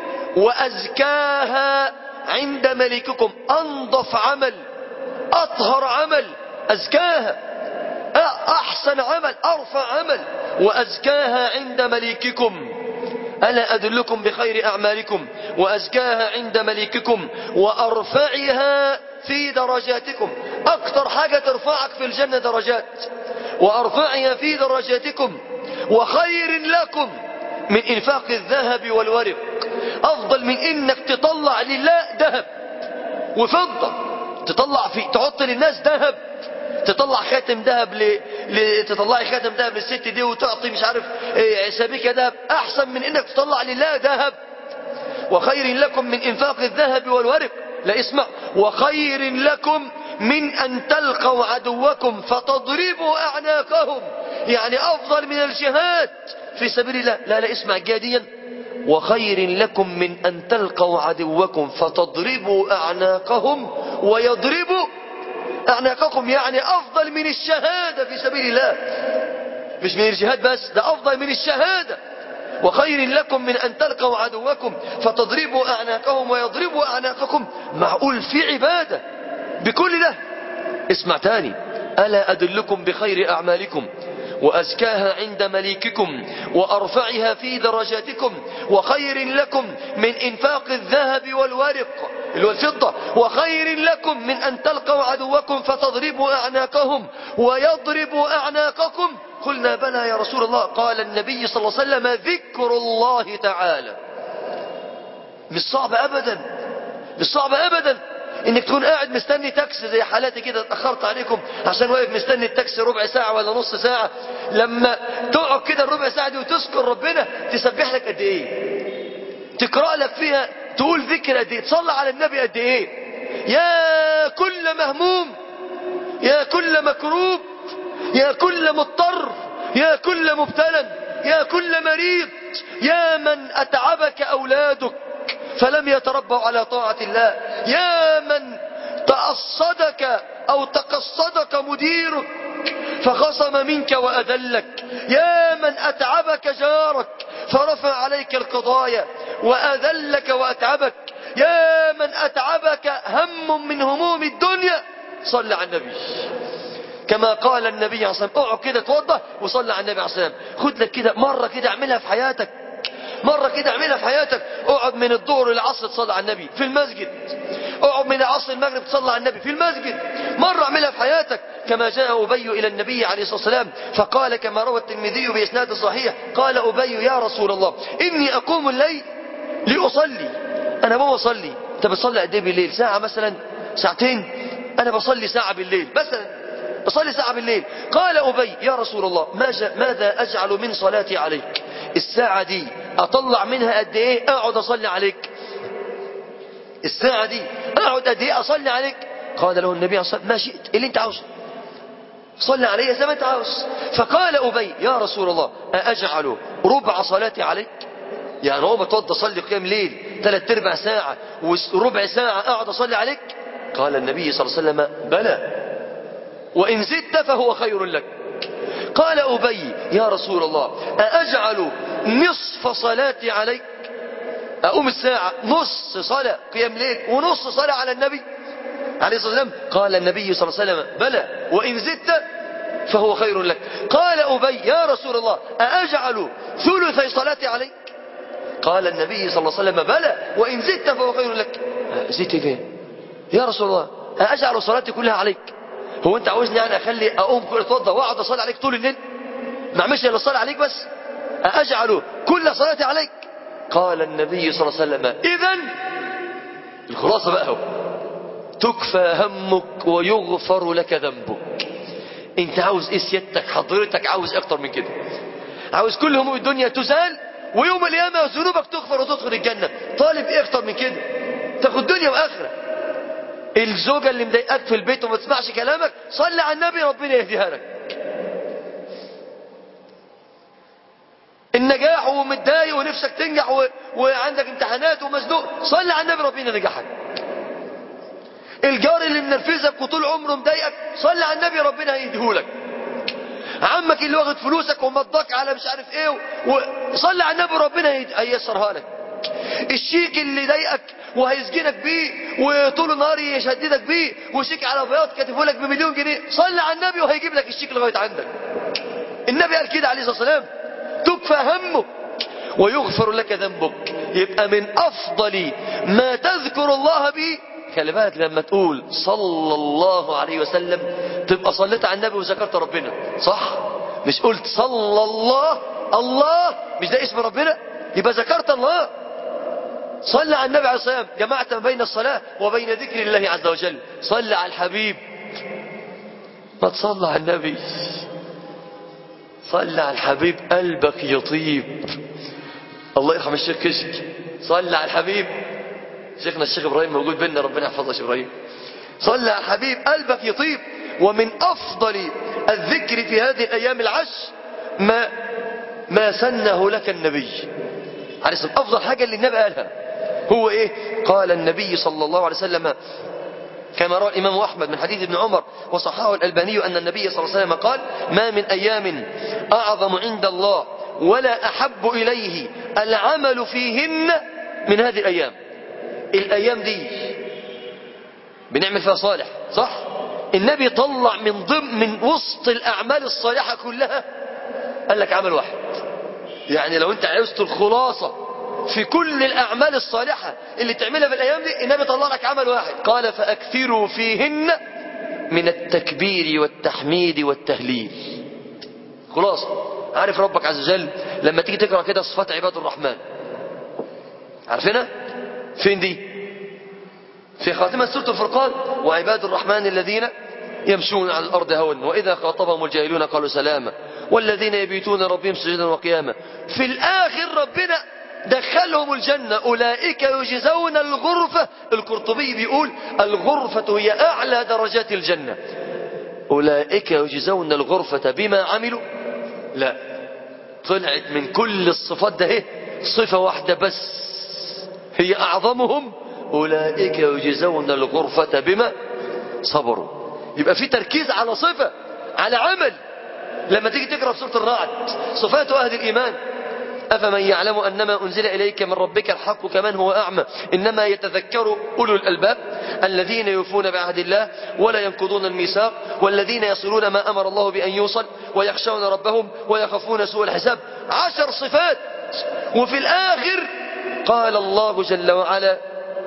وأزكاها عند ملككم أنظف عمل أطهر عمل أزكاها أحسن عمل أرفع عمل وأزكاها عند مليككم ألا أدلكم بخير أعمالكم وأزكاها عند مليككم وأرفعها في درجاتكم أكثر حاجة ترفعك في الجنة درجات وأرفعها في درجاتكم وخير لكم من إنفاق الذهب والورق أفضل من إنك تطلع لله ذهب وفضة تطلع في تحط للناس ذهب تطلع خاتم ذهب ل... ل... تطلعي خاتم ذهب للست دي وتعطي مش عارف ايه سبيكة ذهب احسن من انك تطلع لله ذهب وخير لكم من انفاق الذهب والورق لا اسمع وخير لكم من ان تلقوا عدوكم فتضربوا اعناقهم يعني افضل من الجهاد في سبيل الله لا لا اسمع جاديا وخير لكم من ان تلقوا عدوكم فتضربوا اعناقهم ويضربوا أعناقكم يعني أفضل من الشهادة في سبيل الله مش من الجهاد بس ده أفضل من الشهادة وخير لكم من أن تلقوا عدوكم فتضربوا أعناقهم ويضربوا أعناقكم معقول في عبادة بكل ده اسمع تاني ألا أدلكم بخير أعمالكم وأزكاها عند مليككم وأرفعها في درجاتكم وخير لكم من إنفاق الذهب والورق اللي هو الفضة وخير لكم من أن تلقوا عدوكم فتضربوا أعناقهم ويضربوا أعناقكم قلنا بلى يا رسول الله قال النبي صلى الله عليه وسلم ذكر الله تعالى مش صعب أبدا مش صعب أبدا انك تكون قاعد مستني تاكسي زي حالاتي كده اتاخرت عليكم عشان واقف مستني التاكسي ربع ساعه ولا نص ساعه لما تقعد كده الربع ساعه دي وتذكر ربنا تسبح لك قد ايه تقرا لك فيها تقول ذكر قد ايه تصلي على النبي قد ايه يا كل مهموم يا كل مكروب يا كل مضطر يا كل مبتلى يا كل مريض يا من اتعبك اولادك فلم يتربوا على طاعة الله يا من تأصدك أو تقصدك مديرك فخصم منك وأذلك يا من أتعبك جارك فرفع عليك القضايا وأذلك وأتعبك يا من أتعبك هم من هموم الدنيا صل على النبي كما قال النبي عليه الصلاة والسلام اقعد كده توضى وصلي على النبي عليه الصلاة والسلام خد لك كده مرة كده اعملها في حياتك مرة كده اعملها في حياتك اقعد من الظهر للعصر تصلي على النبي في المسجد اقعد من العصر المغرب تصلي على النبي في المسجد مرة اعملها في حياتك كما جاء أبي إلى النبي عليه الصلاة والسلام فقال كما روى الترمذي بإسناد صحيح قال أبي يا رسول الله إني أقوم الليل لأصلي أنا ما بصلي أنت بتصلي قد إيه بالليل ساعة مثلا ساعتين أنا بصلي ساعة بالليل مثلا بصلي ساعة بالليل قال أبي يا رسول الله ماذا أجعل من صلاتي عليك الساعة دي أطلع منها قد إيه أقعد أصلي عليك الساعة دي أقعد قد إيه أصلي عليك قال له النبي صلى الله عليه وسلم ما شئت اللي أنت عاوزه صلي علي زي ما أنت عاوز فقال أبي يا رسول الله أجعل ربع صلاتي عليك يعني هو بتوضى أصلي قيام ليل ثلاث أرباع ساعة وربع ساعة أقعد أصلي عليك قال النبي صلى الله عليه وسلم بلى وإن زدت فهو خير لك قال أبي يا رسول الله أأجعل نصف صلاتي عليك أقوم الساعة نص صلاة قيام ليل ونص صلاة على النبي عليه الصلاة والسلام قال النبي صلى الله عليه وسلم بلى وإن زدت فهو خير لك قال أبي يا رسول الله أأجعل ثلثي صلاتي عليك قال النبي صلى الله عليه وسلم بلى وإن زدت فهو خير لك زدت فين يا رسول الله أأجعل صلاتي كلها عليك هو انت عاوزني يعني اخلي اقوم كل اتوضى واقعد اصلي عليك طول الليل ما اعملش الا اصلي عليك بس اجعل كل صلاتي عليك قال النبي صلى الله عليه وسلم اذا الخلاصه بقى هو تكفى همك ويغفر لك ذنبك انت عاوز ايه سيادتك حضرتك عاوز اكتر من كده عاوز كل هموم الدنيا تزال ويوم القيامه ذنوبك تغفر وتدخل الجنه طالب ايه اكتر من كده تاخد دنيا واخره الزوجة اللي مضايقاك في البيت وما تسمعش كلامك صلي على النبي ربنا يهديها لك النجاح ومتضايق ونفسك تنجح و... وعندك امتحانات ومزنوق صلي على النبي ربنا ينجحك الجار اللي منرفزك وطول عمره مضايقك صلي على النبي ربنا هيديهولك عمك اللي واخد فلوسك ومضاك على مش عارف ايه وصلي على النبي ربنا هيسرها لك الشيك اللي ضايقك وهيسجنك بيه وطول النهار يشددك بيه وشيك على بياض كاتبه لك بمليون جنيه صلي على النبي وهيجيب لك الشيك لغايه عندك النبي قال كده عليه الصلاه والسلام تكفى همك ويغفر لك ذنبك يبقى من افضل ما تذكر الله به خلي بالك لما تقول صلى الله عليه وسلم تبقى صليت على النبي وذكرت ربنا صح مش قلت صلى الله الله مش ده اسم ربنا يبقى ذكرت الله صلى على النبي عليه الصلاة والسلام جمعت بين الصلاة وبين ذكر الله عز وجل صلى على الحبيب ما تصلى على النبي صلى على الحبيب قلبك يطيب الله يرحم الشيخ كشك صلى على الحبيب شيخنا الشيخ ابراهيم موجود بيننا ربنا يحفظه شيخ ابراهيم صلى على الحبيب قلبك يطيب ومن افضل الذكر في هذه الايام العشر ما ما سنه لك النبي عليه الصلاه افضل حاجه اللي النبي قالها هو ايه قال النبي صلى الله عليه وسلم كما روى الإمام أحمد من حديث ابن عمر وصححه الألباني أن النبي صلى الله عليه وسلم قال ما من أيام أعظم عند الله ولا أحب إليه العمل فيهن من هذه الأيام الأيام دي بنعمل فيها صالح صح النبي طلع من ضمن من وسط الأعمال الصالحة كلها قال لك عمل واحد يعني لو انت عاوزت الخلاصة في كل الأعمال الصالحة اللي تعملها في الأيام دي النبي طلع لك عمل واحد قال فأكثروا فيهن من التكبير والتحميد والتهليل خلاص عارف ربك عز وجل لما تيجي تقرأ كده صفات عباد الرحمن عارفينها فين دي في خاتمة سورة الفرقان وعباد الرحمن الذين يمشون على الأرض هون وإذا خاطبهم الجاهلون قالوا سلاما والذين يبيتون ربهم سجدا وقياما في الآخر ربنا دخلهم الجنة أولئك يجزون الغرفة القرطبي بيقول الغرفة هي أعلى درجات الجنة أولئك يجزون الغرفة بما عملوا لا طلعت من كل الصفات ده ايه صفة واحدة بس هي أعظمهم أولئك يجزون الغرفة بما صبروا يبقى في تركيز على صفة على عمل لما تيجي تقرأ في سورة الرعد صفات أهل الإيمان أفمن يعلم أنما أنزل إليك من ربك الحق كمن هو أعمى إنما يتذكر أولو الألباب الذين يوفون بعهد الله ولا ينقضون الميثاق والذين يصلون ما أمر الله بأن يوصل ويخشون ربهم ويخافون سوء الحساب عشر صفات وفي الآخر قال الله جل وعلا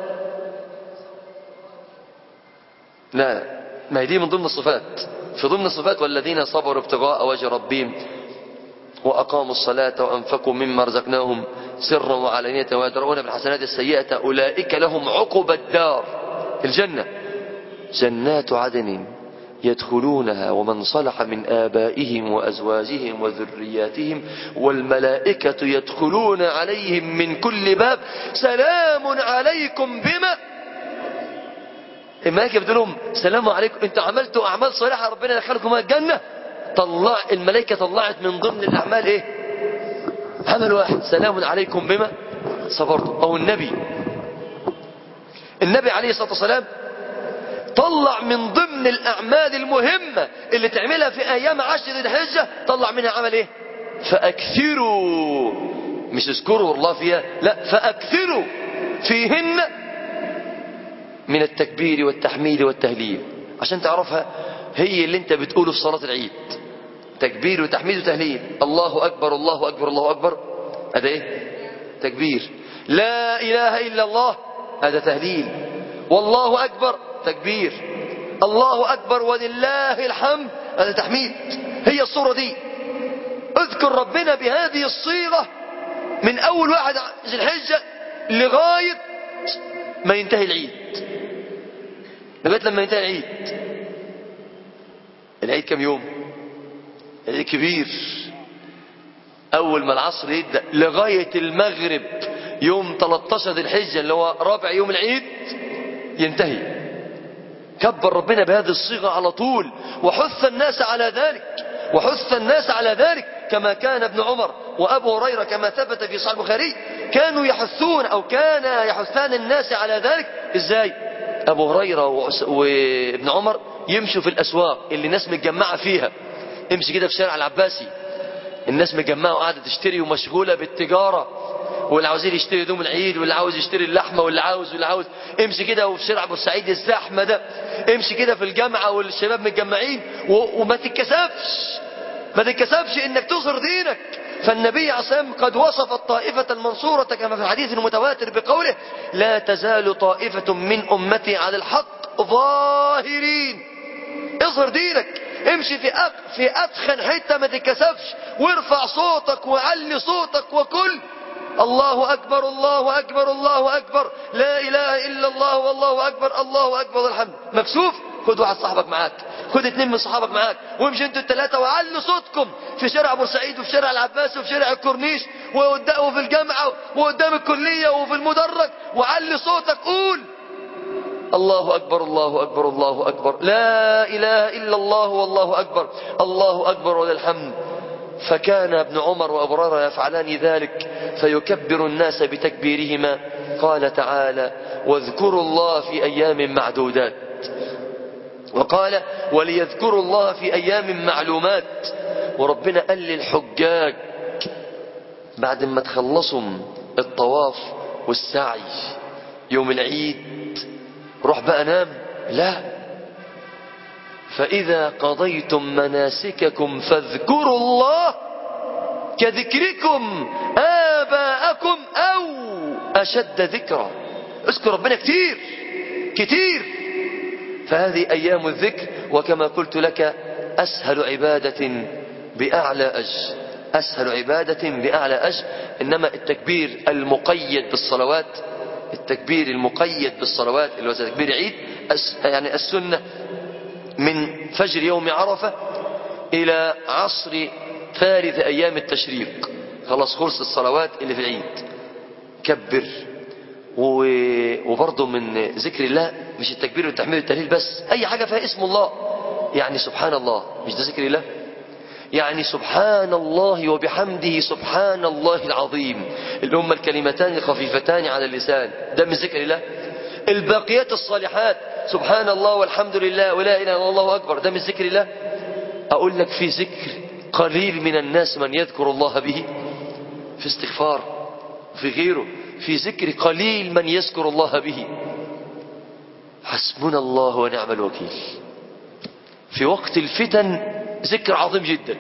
لا ما هي دي من ضمن الصفات في ضمن الصفات والذين صبروا ابتغاء وجه ربهم وأقاموا الصلاة وأنفقوا مما رزقناهم سرا وعلانية ويدرؤون بالحسنات السيئة أولئك لهم عقب الدار الجنة جنات عدن يدخلونها ومن صلح من آبائهم وأزواجهم وذرياتهم والملائكة يدخلون عليهم من كل باب سلام عليكم بما الملائكة بتقول لهم سلام عليكم انتوا عملتوا أعمال صالحة ربنا يدخلكم الجنة طلع الملائكة طلعت من ضمن الأعمال إيه عمل واحد سلام عليكم بما صبرتم أو النبي النبي عليه الصلاة والسلام طلع من ضمن الأعمال المهمة اللي تعملها في أيام عشر الحجة طلع منها عمل إيه فأكثروا مش اذكروا الله فيها لا فأكثروا فيهن من التكبير والتحميد والتهليل عشان تعرفها هي اللي انت بتقوله في صلاة العيد تكبير وتحميد وتهليل الله أكبر الله أكبر الله أكبر هذا إيه تكبير لا إله إلا الله هذا تهليل والله أكبر تكبير الله أكبر ولله الحمد هذا تحميد هي الصورة دي اذكر ربنا بهذه الصيغة من أول واحد ذي الحجة لغاية ما ينتهي العيد لغاية لما ينتهي العيد العيد كم يوم العيد كبير أول ما العصر يبدأ لغاية المغرب يوم 13 ذي الحجة اللي هو رابع يوم العيد ينتهي كبر ربنا بهذه الصيغة على طول وحث الناس على ذلك وحث الناس على ذلك كما كان ابن عمر وأبو هريرة كما ثبت في صحيح البخاري كانوا يحثون أو كان يحثان الناس على ذلك إزاي أبو هريرة وابن عمر يمشوا في الأسواق اللي الناس متجمعة فيها امشي كده في شارع العباسي الناس مجمعة وقاعدة تشتري ومشغولة بالتجارة واللي عاوزين يشتري هدوم العيد واللي عاوز يشتري اللحمة واللي عاوز واللي عاوز امشي كده وفي شارع بورسعيد الزحمة ده امشي كده في الجامعة والشباب متجمعين و... وما تتكسفش ما تتكسفش انك تظهر دينك فالنبي عليه الصلاة والسلام قد وصف الطائفة المنصورة كما في الحديث المتواتر بقوله لا تزال طائفة من أمتي على الحق ظاهرين اظهر دينك امشي في أق... في أدخن حتة ما تتكسفش وارفع صوتك وعلي صوتك وكل الله أكبر الله أكبر الله أكبر لا إله إلا الله والله أكبر الله أكبر الحمد مكسوف خد واحد صاحبك معاك خد اتنين من صحابك معاك وامشي انتوا الثلاثة وعلوا صوتكم في شارع بورسعيد وفي شارع العباس وفي شارع الكورنيش وفي الجامعة وقدام الكلية وفي المدرج وعلي صوتك قول الله أكبر الله أكبر الله أكبر لا إله إلا الله والله أكبر الله أكبر وللحمد فكان ابن عمر وأبو هريرة يفعلان ذلك فيكبر الناس بتكبيرهما قال تعالى واذكروا الله في أيام معدودات وقال وليذكروا الله في أيام معلومات وربنا قال للحجاج بعد ما تخلصوا الطواف والسعي يوم العيد روح بقى نام لا فإذا قضيتم مناسككم فاذكروا الله كذكركم آباءكم أو أشد ذكرا اذكر ربنا كتير كتير فهذه أيام الذكر وكما قلت لك أسهل عبادة بأعلى أجر أسهل عبادة بأعلى أجر إنما التكبير المقيد بالصلوات التكبير المقيد بالصلوات اللي هو تكبير عيد يعني السنة من فجر يوم عرفة إلى عصر ثالث أيام التشريق خلاص خلص الصلوات اللي في العيد كبر وبرضه من ذكر الله مش التكبير والتحميد والتهليل بس أي حاجة فيها اسم الله يعني سبحان الله مش ده ذكر الله يعني سبحان الله وبحمده سبحان الله العظيم اللي هم الكلمتان الخفيفتان على اللسان ده من ذكر الله الباقيات الصالحات سبحان الله والحمد لله ولا إله إلا الله أكبر ده من ذكر الله أقول لك في ذكر قليل من الناس من يذكر الله به في استغفار في غيره في ذكر قليل من يذكر الله به حسبنا الله ونعم الوكيل في وقت الفتن ذكر عظيم جدا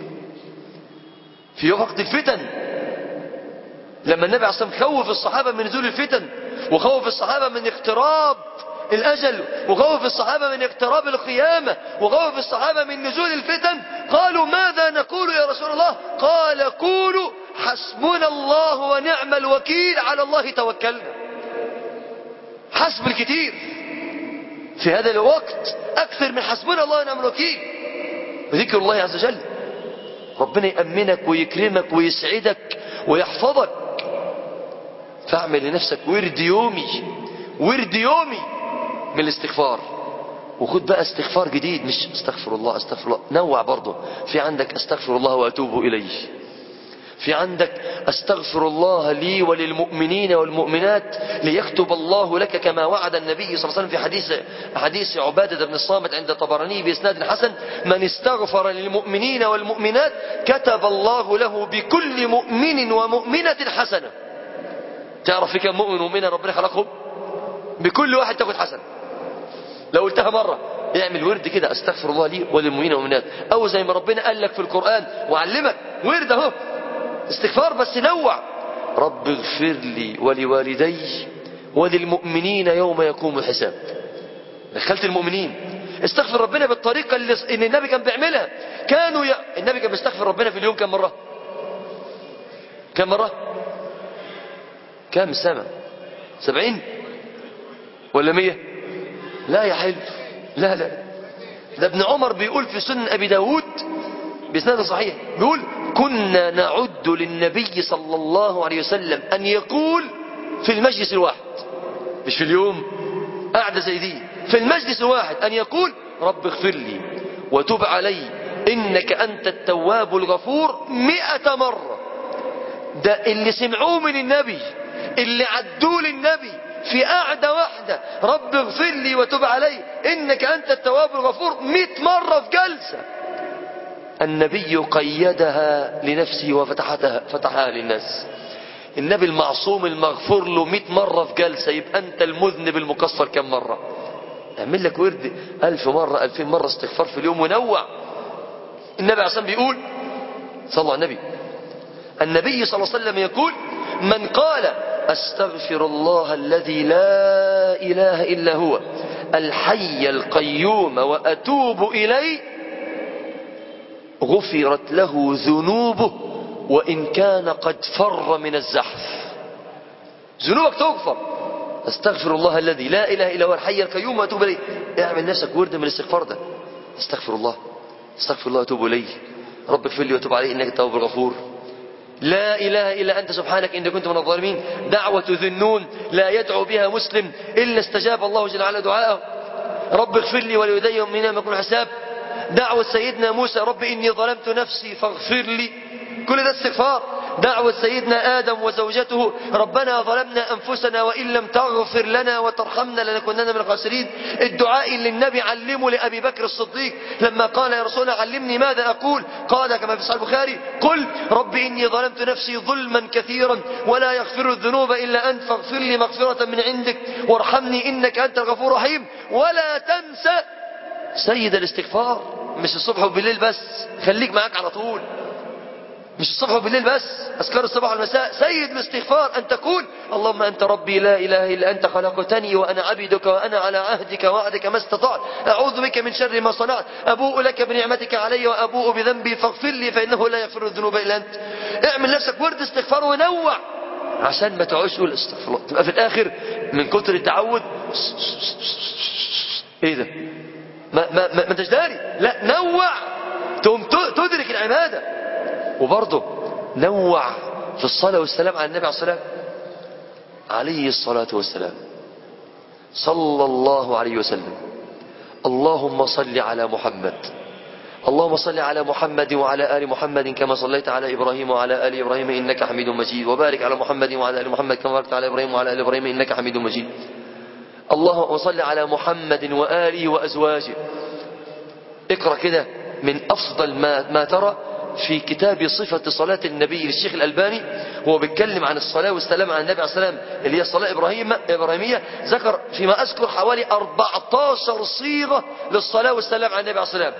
في وقت الفتن لما النبي عليه الصلاة والسلام خوف الصحابة من نزول الفتن وخوف الصحابة من اقتراب الأجل وخوف الصحابة من اقتراب القيامة وخوف الصحابة من نزول الفتن قالوا ماذا نقول يا رسول الله قال قولوا حسبنا الله ونعم الوكيل على الله توكلنا حسب الكثير في هذا الوقت أكثر من حسبنا الله ونعم الوكيل وذكر الله عز وجل ربنا يأمنك ويكرمك ويسعدك ويحفظك فاعمل لنفسك ورد يومي ورد يومي من الاستغفار وخد بقى استغفار جديد مش استغفر الله استغفر الله نوع برضه في عندك استغفر الله واتوب اليه في عندك استغفر الله لي وللمؤمنين والمؤمنات ليكتب الله لك كما وعد النبي صلى الله عليه وسلم في حديث حديث عبادة بن الصامت عند طبراني بإسناد حسن من استغفر للمؤمنين والمؤمنات كتب الله له بكل مؤمن ومؤمنة حسنة تعرف في كم مؤمن ومؤمنة ربنا خلقهم بكل واحد تاخد حسنة لو قلتها مرة اعمل ورد كده استغفر الله لي وللمؤمنين والمؤمنات او زي ما ربنا قال لك في القرآن وعلمك ورد اهو استغفار بس نوع رب اغفر لي ولوالدي وللمؤمنين يوم يقوم الحساب دخلت المؤمنين استغفر ربنا بالطريقة اللي ان النبي كان بيعملها كانوا ي... النبي كان بيستغفر ربنا في اليوم كم مرة كم مرة كم سنة سبعين ولا مية لا يا حلو لا لا ده ابن عمر بيقول في سنن ابي داود بإسناد صحيح بيقول كنا نعد للنبي صلى الله عليه وسلم أن يقول في المجلس الواحد مش في اليوم قاعدة زي دي في المجلس الواحد أن يقول رب اغفر لي وتب علي إنك أنت التواب الغفور مئة مرة ده اللي سمعوه من النبي اللي عدوه للنبي في قعدة واحدة رب اغفر لي وتب علي إنك أنت التواب الغفور مئة مرة في جلسة النبي قيدها لنفسه وفتحتها فتحها للناس النبي المعصوم المغفور له 100 مرة في جلسة يبقى أنت المذنب المقصر كم مرة اعمل لك ورد ألف مرة ألفين مرة استغفار في اليوم ونوع النبي عليه بيقول صلى الله عليه النبي النبي صلى الله عليه وسلم يقول من قال أستغفر الله الذي لا إله إلا هو الحي القيوم وأتوب إليه غفرت له ذنوبه وإن كان قد فر من الزحف ذنوبك تغفر استغفر الله الذي لا إله إلا هو الحي القيوم وأتوب إليه اعمل نفسك ورد من الاستغفار ده استغفر الله استغفر الله وأتوب إليه رب اغفر لي وتوب علي إنك التواب الغفور لا إله إلا أنت سبحانك إني كنت من الظالمين دعوة ذنون لا يدعو بها مسلم إلا استجاب الله جل وعلا دعاءه رب اغفر لي ولوالدي ومنا ما يكون حساب دعوة سيدنا موسى رب إني ظلمت نفسي فاغفر لي كل ده استغفار دعوة سيدنا آدم وزوجته ربنا ظلمنا أنفسنا وإن لم تغفر لنا وترحمنا لنكونن من الخاسرين الدعاء اللي النبي علمه لأبي بكر الصديق لما قال يا رسول الله علمني ماذا أقول قال كما في صحيح البخاري قل رب إني ظلمت نفسي ظلما كثيرا ولا يغفر الذنوب إلا أنت فاغفر لي مغفرة من عندك وارحمني إنك أنت الغفور الرحيم ولا تنسى سيد الاستغفار مش الصبح وبالليل بس خليك معاك على طول مش الصبح وبالليل بس أذكار الصباح والمساء سيد الاستغفار أن تقول اللهم أنت ربي لا إله إلا أنت خلقتني وأنا عبدك وأنا على عهدك وعدك ما استطعت أعوذ بك من شر ما صنعت أبوء لك بنعمتك علي وأبوء بذنبي فاغفر لي فإنه لا يغفر الذنوب إلا أنت اعمل نفسك ورد استغفار ونوع عشان ما تقعدش تقول استغفر الله تبقى في الآخر من كتر التعود ايه ده ما, ما, ما, ما انتش داري لا نوع تقوم تدرك العبادة وبرضه نوع في الصلاة والسلام على النبي عليه الصلاة عليه الصلاة والسلام صلى الله عليه وسلم اللهم صل على محمد اللهم صل على محمد وعلى آل محمد كما صليت على إبراهيم وعلى آل إبراهيم إنك حميد مجيد وبارك على محمد وعلى آل محمد كما باركت على إبراهيم وعلى آل إبراهيم إنك حميد مجيد اللهم صل على محمد وآله وأزواجه اقرأ كده من أفضل ما, ما ترى في كتاب صفة صلاة النبي للشيخ الألباني هو بيتكلم عن الصلاة والسلام على النبي عليه السلام اللي هي الصلاة إبراهيم إبراهيمية ذكر فيما أذكر حوالي 14 صيغة للصلاة والسلام على النبي عليه السلام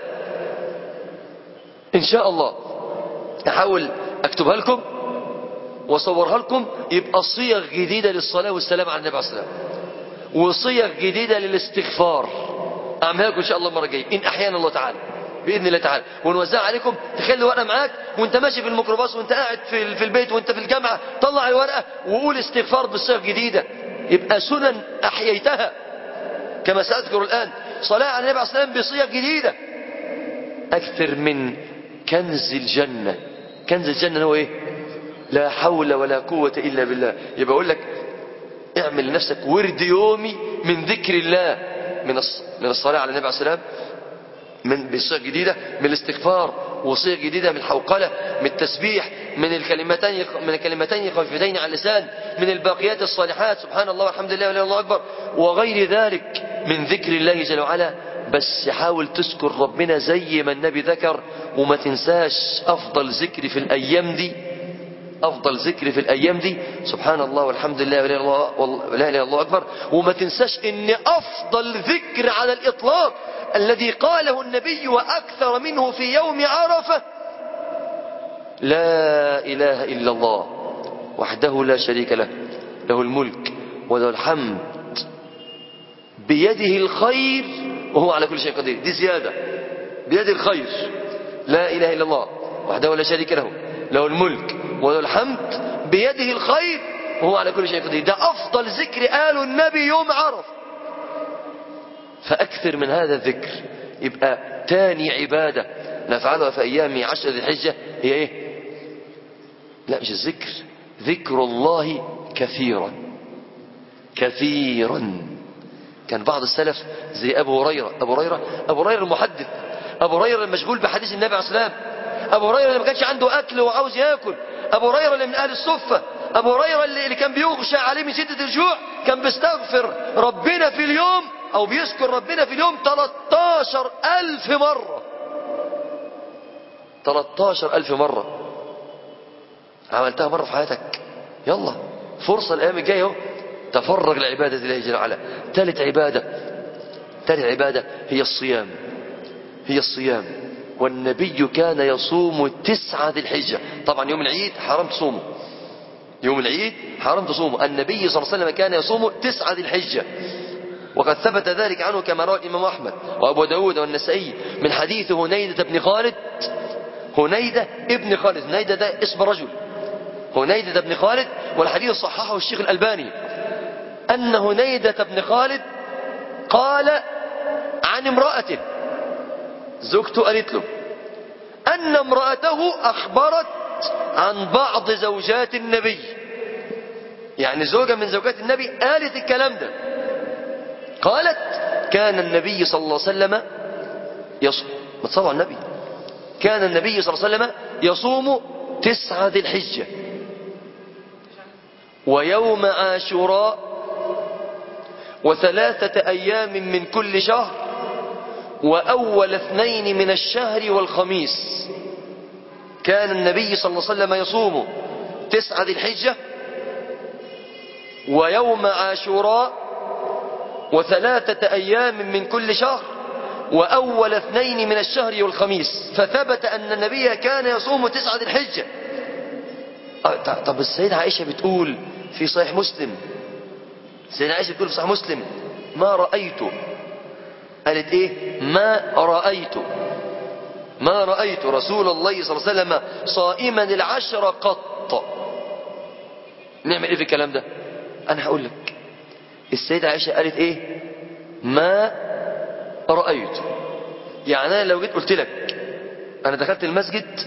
إن شاء الله أحاول أكتبها لكم وصورها لكم يبقى صيغ جديدة للصلاة والسلام على النبي عليه السلام وصيغ جديدة للاستغفار أعملها لكم إن شاء الله المرة الجاية إن أحيانا الله تعالى بإذن الله تعالى ونوزعها عليكم تخلي ورقة معاك وانت ماشي في الميكروباص وانت قاعد في, في البيت وانت في الجامعة طلع الورقة وقول استغفار بالصيغ جديدة يبقى سنن أحييتها كما سأذكر الآن صلاة على النبي عليه الصلاة والسلام بصيغ جديدة أكثر من كنز الجنة كنز الجنة هو إيه لا حول ولا قوة إلا بالله يبقى أقول لك اعمل لنفسك ورد يومي من ذكر الله من من الصلاة على النبي عليه الصلاة والسلام من بصيغ جديدة من الاستغفار وصيغ جديدة من الحوقلة من التسبيح من الكلمتين من الكلمتين خفيفتين على اللسان من الباقيات الصالحات سبحان الله والحمد لله ولا الله أكبر وغير ذلك من ذكر الله جل وعلا بس حاول تذكر ربنا زي ما النبي ذكر وما تنساش أفضل ذكر في الأيام دي أفضل ذكر في الأيام دي سبحان الله والحمد لله ولا الله ولا إله الله أكبر وما تنساش إن أفضل ذكر على الإطلاق الذي قاله النبي وأكثر منه في يوم عرفة لا إله إلا الله وحده لا شريك له له الملك وله الحمد بيده الخير وهو على كل شيء قدير دي زيادة بيده الخير لا إله إلا الله وحده لا شريك له له الملك وله الحمد بيده الخير وهو على كل شيء قدير ده أفضل ذكر قاله النبي يوم عرف فأكثر من هذا الذكر يبقى تاني عبادة نفعلها في أيام عشر ذي الحجة هي إيه لا مش الذكر ذكر الله كثيرا كثيرا كان بعض السلف زي أبو هريرة أبو هريرة أبو هريرة المحدث أبو هريرة المشغول بحديث النبي عليه الصلاة والسلام أبو هريرة اللي ما كانش عنده أكل وعاوز يأكل أبو هريرة اللي من أهل الصفة أبو هريرة اللي, اللي كان بيغشى عليه من شدة الجوع كان بيستغفر ربنا في اليوم أو بيذكر ربنا في اليوم 13 ألف مرة 13 ألف مرة عملتها مرة في حياتك يلا فرصة الأيام الجاية اهو تفرغ لعبادة الله جل وعلا ثالث عبادة ثالث عبادة هي الصيام هي الصيام والنبي كان يصوم تسعة ذي الحجة طبعا يوم العيد حرام تصومه يوم العيد حرام تصومه النبي صلى الله عليه وسلم كان يصوم تسعة ذي الحجة وقد ثبت ذلك عنه كما روى الإمام أحمد وأبو داود والنسائي من حديث هنيدة بن خالد هنيدة ابن خالد هنيدة ده اسم رجل هنيدة بن خالد والحديث صححه الشيخ الألباني أن هنيدة بن خالد قال عن امرأته زوجته قالت له أن امرأته أخبرت عن بعض زوجات النبي يعني زوجة من زوجات النبي قالت الكلام ده قالت كان النبي صلى الله عليه وسلم يصوم ما تصلوا على النبي كان النبي صلى الله عليه وسلم يصوم تسعة ذي الحجة ويوم عاشوراء وثلاثة أيام من كل شهر وأول اثنين من الشهر والخميس كان النبي صلى الله عليه وسلم يصوم تسعة ذي الحجة ويوم عاشوراء وثلاثة أيام من كل شهر وأول اثنين من الشهر والخميس فثبت أن النبي كان يصوم تسعة ذي الحجة آه، ط- طب السيدة عائشة بتقول في صحيح مسلم السيدة عائشة بتقول في صحيح مسلم ما رأيت قالت ايه ما رأيت ما رأيت رسول الله صلى الله عليه وسلم صائما العشر قط نعمل ايه في الكلام ده انا هقول لك السيدة عائشة قالت ايه ما رأيت يعني انا لو جيت قلت لك انا دخلت المسجد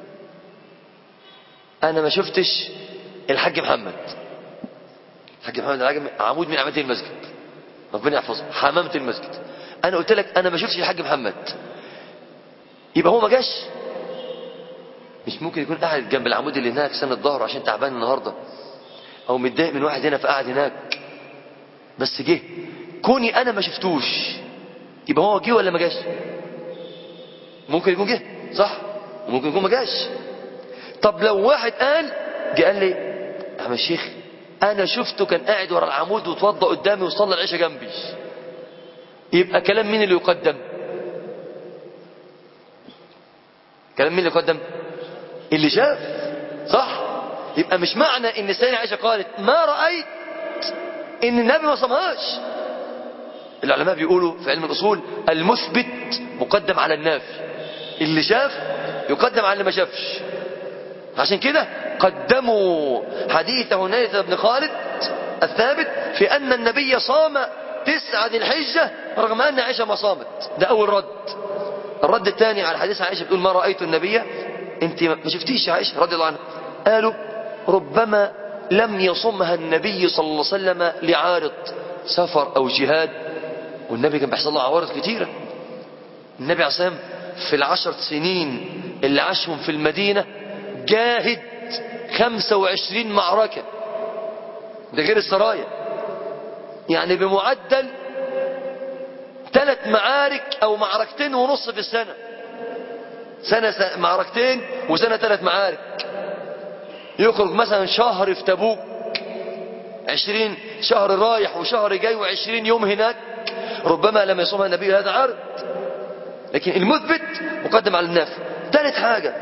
انا ما شفتش الحاج محمد الحاج محمد الحاج عمود من اعمده المسجد ربنا يحفظه حمامة المسجد انا قلت لك انا ما شفتش الحاج محمد يبقى هو ما جاش مش ممكن يكون قاعد جنب العمود اللي هناك سنة ظهره عشان تعبان النهارده او متضايق من واحد هنا فقعد هناك بس جه كوني انا ما شفتوش يبقى هو جه ولا ما جاش ممكن يكون جه صح وممكن يكون ما جاش طب لو واحد قال جه قال لي يا عم الشيخ انا شفته كان قاعد ورا العمود وتوضى قدامي وصلى العشاء جنبي يبقى كلام مين اللي يقدم كلام مين اللي يقدم اللي شاف صح يبقى مش معنى ان السيدة عائشة قالت ما رأيت ان النبي ما صمهاش العلماء بيقولوا في علم الاصول المثبت مقدم على النافي اللي شاف يقدم على اللي ما شافش عشان كده قدموا حديث هنيثة بن خالد الثابت في ان النبي صام تسعة ذي الحجة رغم ان عائشة ما صامت ده اول رد الرد الثاني على حديث عائشة بتقول ما رأيت النبي انت ما شفتيش يا عائشة رضي الله عنها قالوا ربما لم يصمها النبي صلى الله عليه وسلم لعارض سفر او جهاد والنبي كان بيحصل له عوارض كتيرة النبي عليه الصلاة والسلام في العشر سنين اللي عاشهم في المدينة جاهد 25 معركة ده غير السرايا يعني بمعدل ثلاث معارك او معركتين ونص في السنة سنة س- معركتين وسنة ثلاث معارك يخرج مثلا شهر في تبوك عشرين شهر رايح وشهر جاي وعشرين يوم هناك ربما لم يصومها النبي هذا عرض لكن المثبت مقدم على النافي ثالث حاجة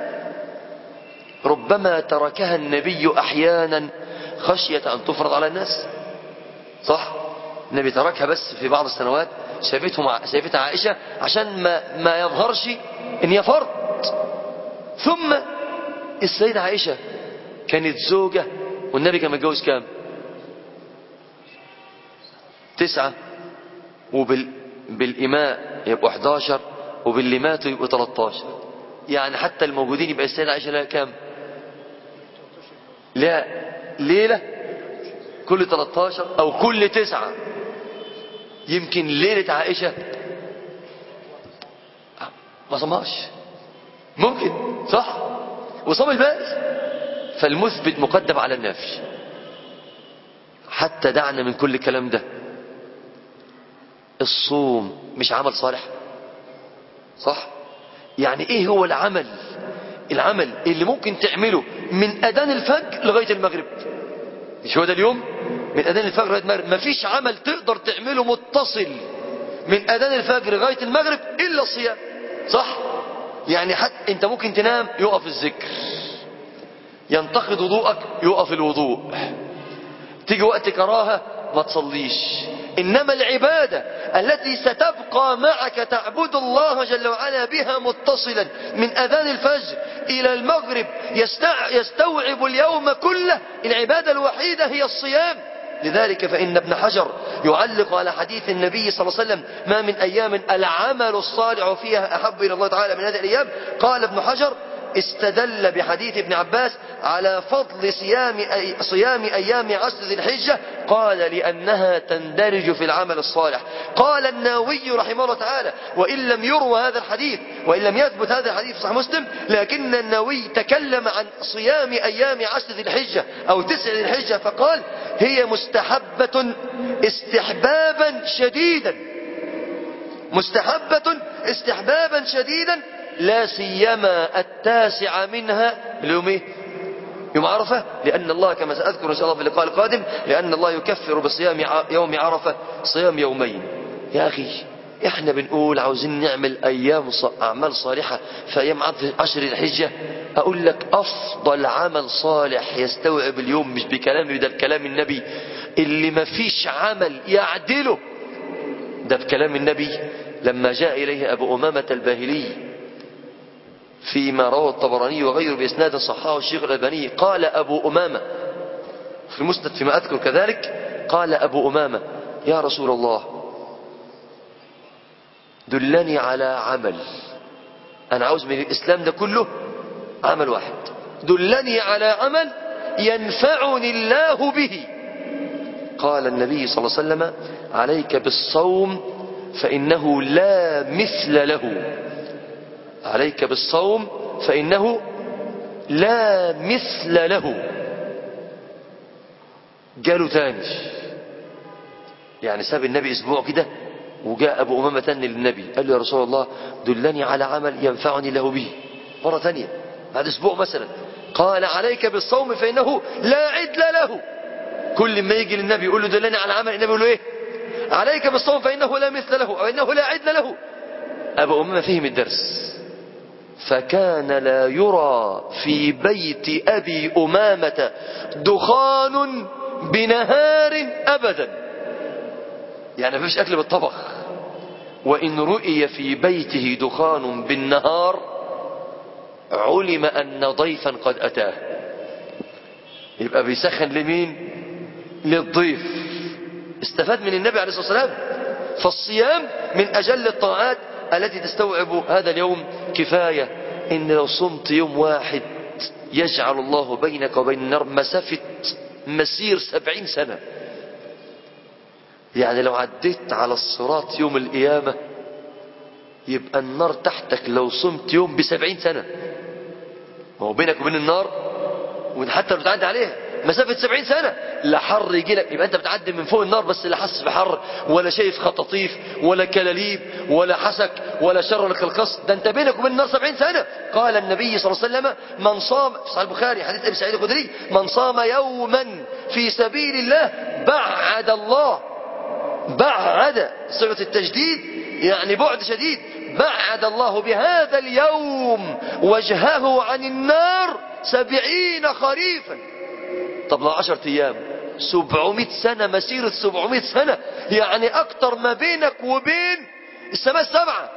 ربما تركها النبي أحيانا خشية أن تفرض على الناس صح النبي تركها بس في بعض السنوات شافتهم ع- شافتها عائشة عشان ما, ما يظهرش ان هي فرض ثم السيدة عائشة كانت زوجة والنبي كان متجوز كام تسعة وبال بالإماء يبقوا 11 وباللي ماتوا يبقوا 13 يعني حتى الموجودين يبقى السيدة عائشة لها كام لا ليلة كل 13 أو كل تسعة يمكن ليلة عائشة ما صمهاش ممكن صح وصام الباقي فالمثبت مقدم على النافي حتى دعنا من كل الكلام ده الصوم مش عمل صالح صح يعني ايه هو العمل العمل اللي ممكن تعمله من اذان الفجر لغاية المغرب مش هو ده اليوم من اذان الفجر لغاية المغرب مفيش عمل تقدر تعمله متصل من اذان الفجر لغاية المغرب الا الصيام صح يعني حتى انت ممكن تنام يقف الذكر ينتقد وضوءك يقف الوضوء تيجي وقت كراهة ما تصليش إنما العبادة التي ستبقى معك تعبد الله جل وعلا بها متصلا من أذان الفجر إلى المغرب يستع... يستوعب اليوم كله العبادة الوحيدة هي الصيام لذلك فإن ابن حجر يعلق على حديث النبي صلى الله عليه وسلم ما من أيام العمل الصالح فيها أحب إلى الله تعالى من هذه الأيام قال ابن حجر استدل بحديث ابن عباس على فضل صيام أي صيام أيام عشر ذي الحجة قال لأنها تندرج في العمل الصالح قال الناوي رحمه الله تعالى وإن لم يروى هذا الحديث وإن لم يثبت هذا الحديث في صحيح مسلم لكن الناوي تكلم عن صيام أيام عشر ذي الحجة أو تسع ذي الحجة فقال هي مستحبة استحبابا شديدا مستحبة استحبابا شديدا لا سيما التاسع منها اليوم ايه يوم عرفة لأن الله كما سأذكر إن شاء الله في اللقاء القادم لأن الله يكفر بصيام ع- يوم عرفة صيام يومين يا أخي احنا بنقول عاوزين نعمل ايام ص... اعمال صالحة في ايام عشر- عشر الحجة اقول لك افضل عمل صالح يستوعب اليوم مش بكلامي ده بكلام النبي اللي ما فيش عمل يعدله ده بكلام النبي لما جاء اليه ابو امامة الباهلي فيما روى الطبراني وغيره باسناد صححه الشيخ الالباني قال ابو امامة في المسند فيما اذكر كذلك قال ابو امامة يا رسول الله دلني على عمل انا عاوز من الاسلام ده كله عمل واحد دلني على عمل ينفعني الله به قال النبي صلى الله عليه وسلم عليك بالصوم فانه لا مثل له عليك بالصوم فانه لا مثل له جاله تاني يعني ساب النبي اسبوع كده وجاء ابو امامه تاني للنبي قال له يا رسول الله دلني على عمل ينفعني له به مره تانية بعد اسبوع مثلا قال عليك بالصوم فانه لا عدل له كل ما يجي للنبي يقول له دلني على عمل النبي يقول له ايه عليك بالصوم فانه لا مثل له او انه لا عدل له ابو امامه فهم الدرس فكان لا يرى في بيت ابي امامه دخان بنهار ابدا يعني مفيش اكل بالطبخ وان رؤي في بيته دخان بالنهار علم ان ضيفا قد اتاه يبقى بيسخن لمين للضيف استفاد من النبي عليه الصلاه والسلام فالصيام من اجل الطاعات التي تستوعب هذا اليوم كفايه ان لو صمت يوم واحد يجعل الله بينك وبين النار مسافه مسير سبعين سنه يعني لو عديت على الصراط يوم القيامة يبقى النار تحتك لو صمت يوم بسبعين سنة ما هو بينك وبين النار وحتى لو بتعدي عليها مسافة سبعين سنة لا حر يجي لك يبقى انت بتعدي من فوق النار بس لا حاسس بحر ولا شايف خطاطيف ولا كلاليب ولا حسك ولا شر لك القص ده انت بينك وبين النار سبعين سنة قال النبي صلى الله عليه وسلم من صام في صحيح البخاري حديث ابي سعيد الخدري من صام يوما في سبيل الله بعد الله بعد صيغة التجديد يعني بعد شديد بعد الله بهذا اليوم وجهه عن النار سبعين خريفا طب لو عشرة ايام سبعمائة سنة مسيرة سبعمائة سنة يعني اكتر ما بينك وبين السماء السبعة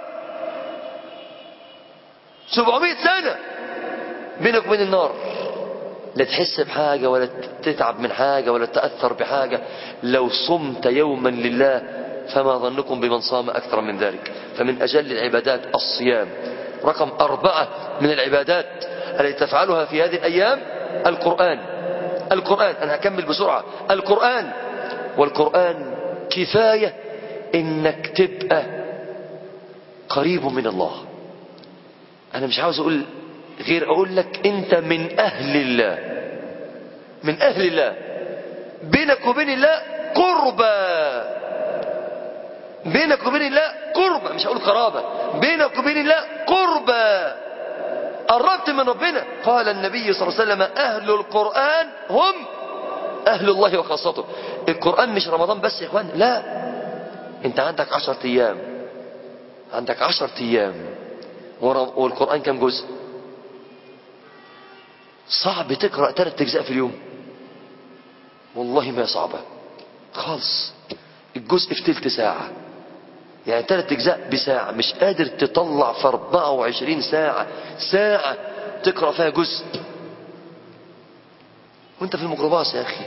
سبعمائة سنة بينك وبين النار لا تحس بحاجة ولا تتعب من حاجة ولا تأثر بحاجة لو صمت يوما لله فما ظنكم بمن صام أكثر من ذلك فمن أجل العبادات الصيام رقم أربعة من العبادات التي تفعلها في هذه الأيام القرآن القرآن أنا هكمل بسرعة القرآن والقرآن كفاية إنك تبقى قريب من الله أنا مش عاوز أقول غير أقول لك أنت من أهل الله من أهل الله بينك وبين الله قربة بينك وبين الله قربة مش هقول قرابة بينك وبين الله قربة قربت من ربنا قال النبي صلى الله عليه وسلم أهل القرآن هم أهل الله وخاصته القرآن مش رمضان بس يا إخوان لا أنت عندك عشرة أيام عندك عشرة أيام والقرآن كم جزء صعب تقرأ ثلاث أجزاء في اليوم والله ما صعبة خالص الجزء في تلت ساعة يعني ثلاث أجزاء بساعة مش قادر تطلع في 24 ساعة ساعة تقرأ فيها جزء وانت في الميكروباص يا أخي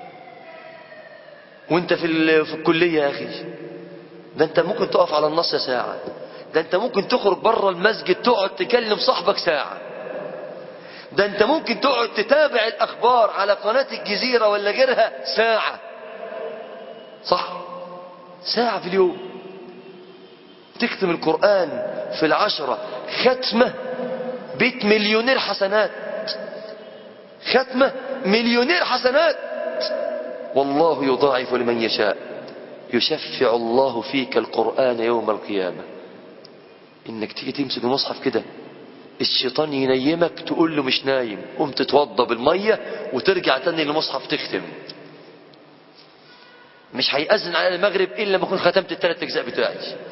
وانت في, في الكلية يا أخي ده انت ممكن تقف على النص ساعة ده انت ممكن تخرج بره المسجد تقعد تكلم صاحبك ساعة ده انت ممكن تقعد تتابع الاخبار على قناة الجزيرة ولا غيرها ساعة صح ساعة في اليوم تختم القرآن في العشرة ختمة بيت مليونير حسنات ختمة مليونير حسنات والله يضاعف لمن يشاء يشفع الله فيك القرآن يوم القيامة انك تيجي تمسك المصحف كده الشيطان ينيمك تقول له مش نايم قوم تتوضى بالمية وترجع تاني للمصحف تختم مش هيأذن على المغرب إلا لما أكون ختمت الثلاث أجزاء بتاعي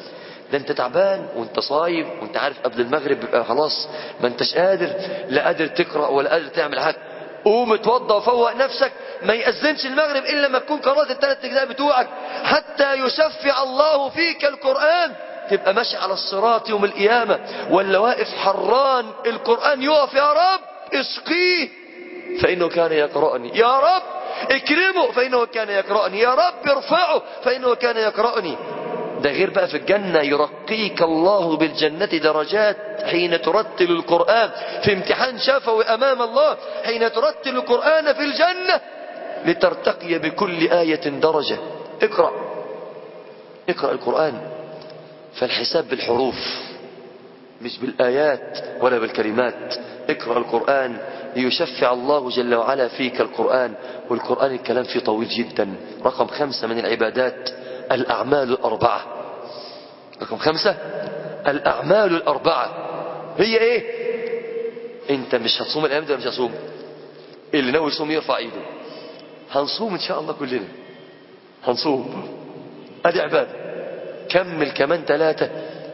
ده انت تعبان وانت صايم وانت عارف قبل المغرب بيبقى خلاص ما انتش قادر لا قادر تقرأ ولا قادر تعمل حاجة قوم اتوضى وفوق نفسك ما يأذنش المغرب إلا لما تكون قرأت الثلاث أجزاء بتوعك حتى يشفع الله فيك القرآن تبقى ماشي على الصراط يوم القيامة ولا واقف حران القرآن يقف يا رب اسقيه فإنه كان يقرأني يا رب اكرمه فإنه كان يقرأني يا رب ارفعه فإنه كان يقرأني ده غير بقى في الجنة يرقيك الله بالجنة درجات حين ترتل القرآن في امتحان شفوي أمام الله حين ترتل القرآن في الجنة لترتقي بكل آية درجة اقرأ اقرأ القرآن فالحساب بالحروف مش بالآيات ولا بالكلمات اقرأ القرآن ليشفع الله جل وعلا فيك القرآن والقرآن الكلام فيه طويل جدا رقم خمسة من العبادات الأعمال الأربعة رقم خمسة الأعمال الأربعة هي إيه أنت مش هتصوم الأيام دي ولا مش هتصوم اللي ناوي يصوم يرفع إيده هنصوم إن شاء الله كلنا هنصوم أدي عبادة كمل كمان ثلاثة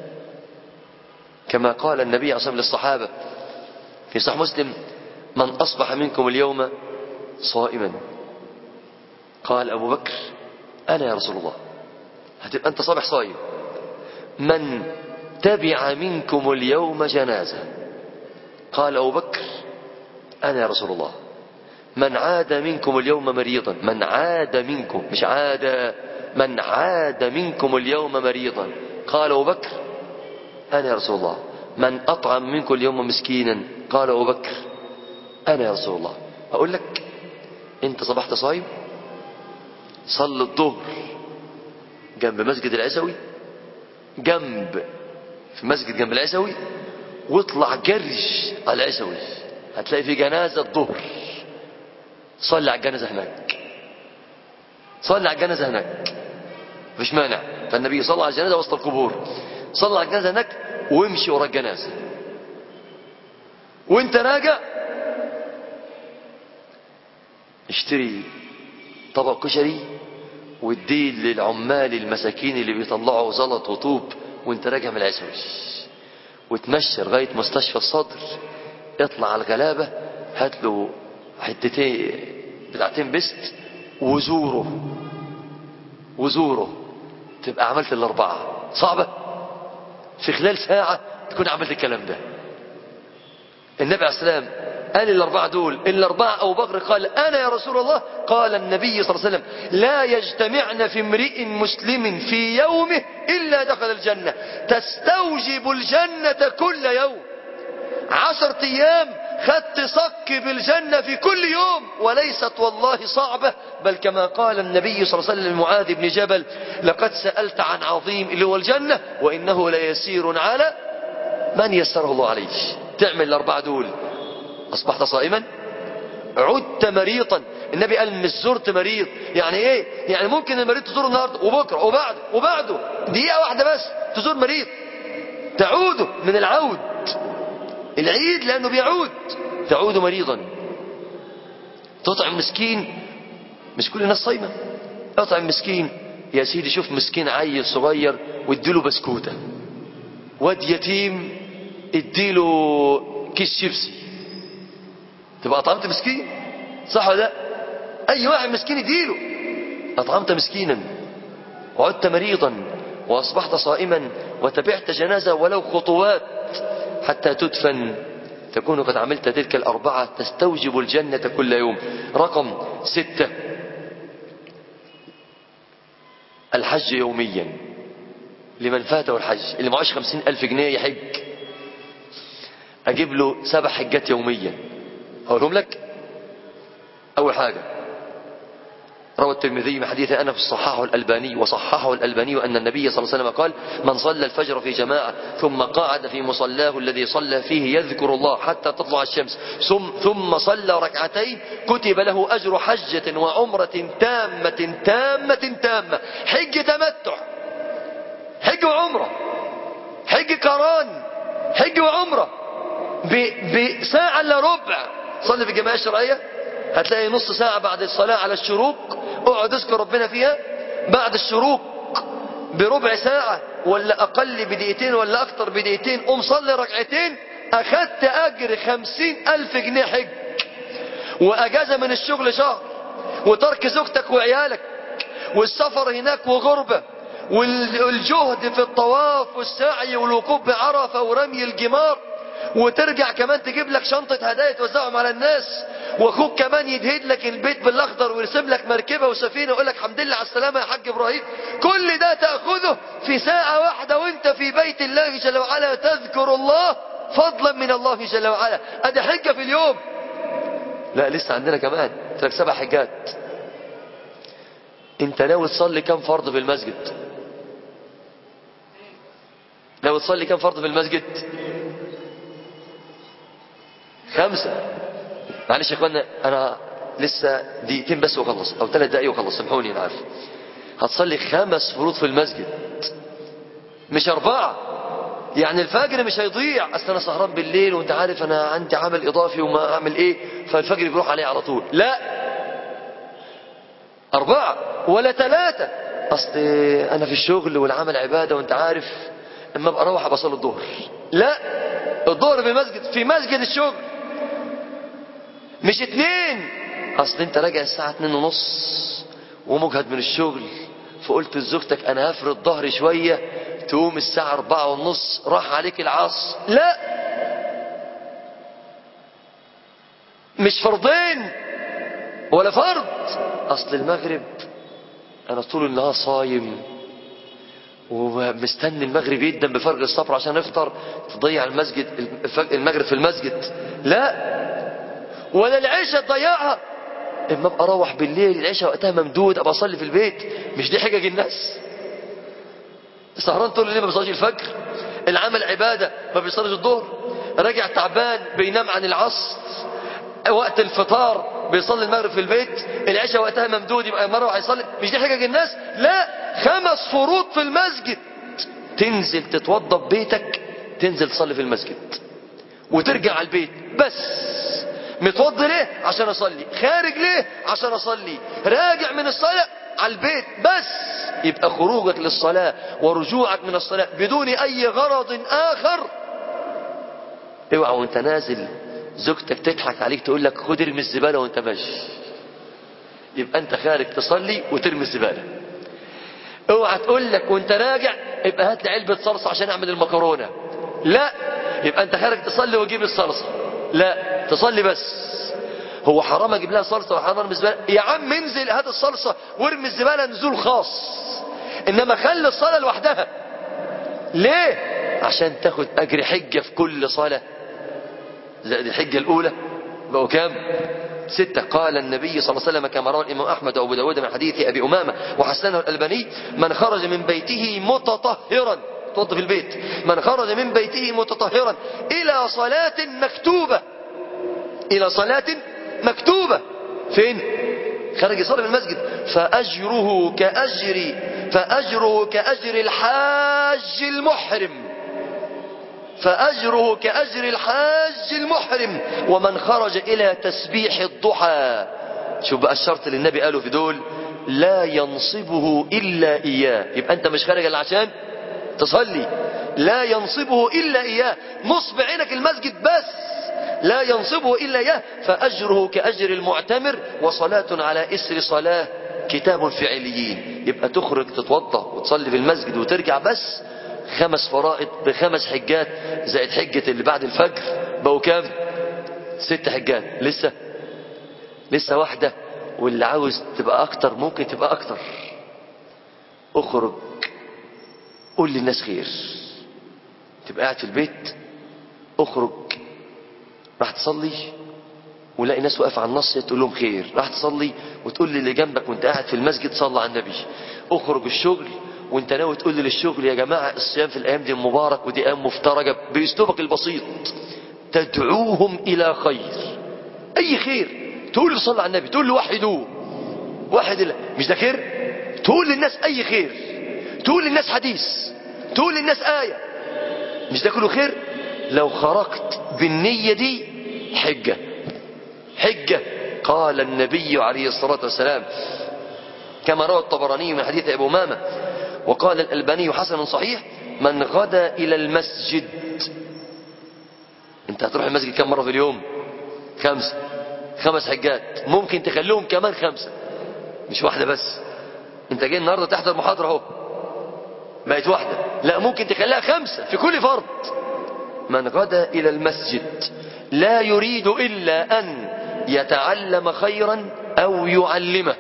كما قال النبي عليه الصلاة للصحابة في صحيح مسلم من أصبح منكم اليوم صائما قال أبو بكر أنا يا رسول الله هتبقى أنت صبح صايم من تبع منكم اليوم جنازة قال أبو بكر أنا يا رسول الله من عاد منكم اليوم مريضا من عاد منكم مش عاد من عاد منكم اليوم مريضا قال أبو بكر أنا يا رسول الله من أطعم منكم اليوم مسكينا قال أبو بكر أنا يا رسول الله أقول لك أنت صبحت صايم صل الظهر جنب مسجد العسوي جنب في مسجد جنب العسوي واطلع جرش على العسوي هتلاقي في جنازة الظهر صلي على الجنازة هناك صلي على الجنازة هناك مفيش مانع فالنبي صلى على الجنازة وسط القبور صلى على الجنازة هناك وامشي ورا الجنازة وانت راجع اشتري طبق كشري واديه للعمال المساكين اللي بيطلعوا زلط وطوب وانت راجع من العسوي وتمشي لغاية مستشفى الصدر اطلع على الغلابة هات له حتتين بتاعتين بست وزوره وزوره تبقى عملت الأربعة صعبة في خلال ساعة تكون عملت الكلام ده النبي عليه السلام قال الأربعة دول الأربعة أبو بكر قال أنا يا رسول الله قال النبي صلى الله عليه وسلم لا يجتمعن في امرئ مسلم في يومه إلا دخل الجنة تستوجب الجنة كل يوم عشرة أيام خدت صك بالجنة في كل يوم وليست والله صعبة بل كما قال النبي صلى الله عليه وسلم لمعاذ بن جبل لقد سألت عن عظيم اللي هو الجنة وإنه ليسير على من يسره الله عليه تعمل الأربعة دول أصبحت صائما عدت مريضا النبي قال مش زرت مريض يعني ايه يعني ممكن المريض تزوره النهارده وبكره وبعده وبعده دقيقه واحده بس تزور مريض تعود من العود العيد لانه بيعود تعود مريضا تطعم مسكين مش كل الناس صايمه اطعم مسكين يا سيدي شوف مسكين عيل صغير واديله بسكوته واد يتيم اديله كيس شيبسي تبقى اطعمت مسكين صح ولا لا اي واحد مسكين اديله اطعمت مسكينا وعدت مريضا واصبحت صائما وتبعت جنازه ولو خطوات حتى تدفن تكون قد عملت تلك الأربعة تستوجب الجنة كل يوم رقم ستة الحج يوميا لمن فاته الحج اللي معاش خمسين ألف جنيه يحج أجيب له سبع حجات يوميا أقولهم لك أول حاجة روى الترمذي من حديث أنس صححه الألباني وصححه الألباني أن النبي صلى الله عليه وسلم قال من صلى الفجر في جماعة ثم قعد في مصلاه الذي صلى فيه يذكر الله حتى تطلع الشمس ثم, ثم صلى ركعتين كتب له أجر حجة وعمرة تامة تامة تامة حج تمتع حج وعمرة حج قران حج وعمرة بساعة الا ربع صلي في الجماعة الشرعية هتلاقي نص ساعة بعد الصلاة على الشروق اقعد اذكر ربنا فيها بعد الشروق بربع ساعة ولا أقل بدقيقتين ولا أكتر بدقيقتين قوم صلي ركعتين أخدت أجر خمسين ألف جنيه حج وأجازة من الشغل شهر وترك زوجتك وعيالك والسفر هناك وغربة والجهد في الطواف والسعي والوقوف بعرفة ورمي الجمار وترجع كمان تجيب لك شنطة هدايا توزعهم على الناس واخوك كمان يدهد لك البيت بالاخضر ويرسم لك مركبة وسفينة ويقول لك الحمد لله على السلامة يا حاج ابراهيم كل ده تأخذه في ساعة واحدة وانت في بيت الله جل وعلا تذكر الله فضلا من الله جل وعلا ادي حجة في اليوم لا لسه عندنا كمان لك سبع حجات انت ناوي تصلي كم فرض في المسجد ناوي تصلي كم فرض في المسجد خمسة معلش يا اخوانا انا لسه دقيقتين بس واخلص او ثلاث دقايق واخلص سامحوني انا عارف هتصلي خمس فروض في المسجد مش اربعة يعني الفجر مش هيضيع اصل انا سهران بالليل وانت عارف انا عندي عمل اضافي وما اعمل ايه فالفجر بيروح عليه على طول لا اربعة ولا ثلاثة اصل انا في الشغل والعمل عبادة وانت عارف اما ابقى اروح ابقى اصلي الظهر لا الظهر في مسجد في مسجد الشغل مش اتنين اصل انت راجع الساعة اتنين ونص ومجهد من الشغل فقلت لزوجتك انا هفرد ظهري شوية تقوم الساعة اربعة ونص راح عليك العصر لا مش فرضين ولا فرض اصل المغرب انا طول النهار صايم ومستني المغرب يدن بفرق الصبر عشان افطر تضيع المسجد المغرب في المسجد لا ولا العشاء تضيعها اما ابقى اروح بالليل العشاء وقتها ممدود ابقى اصلي في البيت مش دي حجج الناس سهران طول الليل ما بيصليش الفجر العمل عبادة ما بيصليش الظهر راجع تعبان بينام عن العصر وقت الفطار بيصلي المغرب في البيت العشاء وقتها ممدود يبقى مرة هيصلي مش دي حجج الناس لا خمس فروض في المسجد تنزل تتوضى ببيتك تنزل تصلي في المسجد وترجع على البيت بس متوضي ليه عشان اصلي خارج ليه عشان اصلي راجع من الصلاة على البيت بس يبقى خروجك للصلاة ورجوعك من الصلاة بدون اي غرض اخر اوعى وانت نازل زوجتك تضحك عليك تقول لك خد ارمي الزبالة وانت ماشي يبقى انت خارج تصلي وترمي الزبالة اوعى تقول لك وانت راجع يبقى هات لي علبة صلصة عشان اعمل المكرونة لا يبقى انت خارج تصلي وتجيب الصلصة لا تصلي بس هو حرام اجيب لها صلصة وحرام ارمي الزبالة يا عم انزل هات الصلصة وارمي الزبالة نزول خاص انما خلي الصلاة لوحدها ليه عشان تاخد اجر حجة في كل صلاة زائد الحجة الاولى بقوا كام ستة قال النبي صلى الله عليه وسلم كما روى الإمام أحمد وأبو داود من حديث أبي أمامة وحسنه الألباني من خرج من بيته متطهرا توضى في البيت من خرج من بيته متطهرا إلى صلاة مكتوبة إلى صلاة مكتوبة فين خارج يصلي في المسجد فأجره كأجر فأجره كأجر الحاج المحرم فأجره كأجر الحاج المحرم ومن خرج إلى تسبيح الضحى شوف بقى الشرط اللي النبي قاله في دول لا ينصبه إلا إياه يبقى أنت مش خارج إلا عشان تصلي لا ينصبه إلا إياه نصب عينك المسجد بس لا ينصبه إلا إياه فأجره كأجر المعتمر وصلاة على إسر صلاة كتاب في عليين يبقى تخرج تتوضى وتصلي في المسجد وترجع بس خمس فرائض بخمس حجات زائد حجة اللي بعد الفجر بقوا كام ست حجات لسه لسه واحدة واللي عاوز تبقى أكتر ممكن تبقى أكتر اخرج قول للناس خير تبقى قاعد في البيت اخرج راح تصلي ولاقي ناس واقفه على النص تقول لهم خير راح تصلي وتقول للي جنبك وانت قاعد في المسجد صلى على النبي اخرج الشغل وانت ناوي تقول للشغل يا جماعة الصيام في الايام دي مبارك ودي ايام مفترجة باسلوبك البسيط تدعوهم الى خير اي خير تقول له صلى على النبي تقول له وحدوه وحد الله مش ده خير تقول للناس اي خير تقول للناس حديث تقول للناس آية مش ده كله خير لو خرجت بالنية دي حجة حجة قال النبي عليه الصلاة والسلام كما روى الطبراني من حديث أبو مامة وقال الألباني حسن صحيح من غدا إلى المسجد انت هتروح المسجد كم مرة في اليوم خمسة خمس حجات ممكن تخليهم كمان خمسة مش واحدة بس انت جاي النهاردة تحضر محاضرة اهو بقت واحدة لا ممكن تخليها خمسة في كل فرض من غدا إلى المسجد لا يريد إلا أن يتعلم خيرا أو يعلمه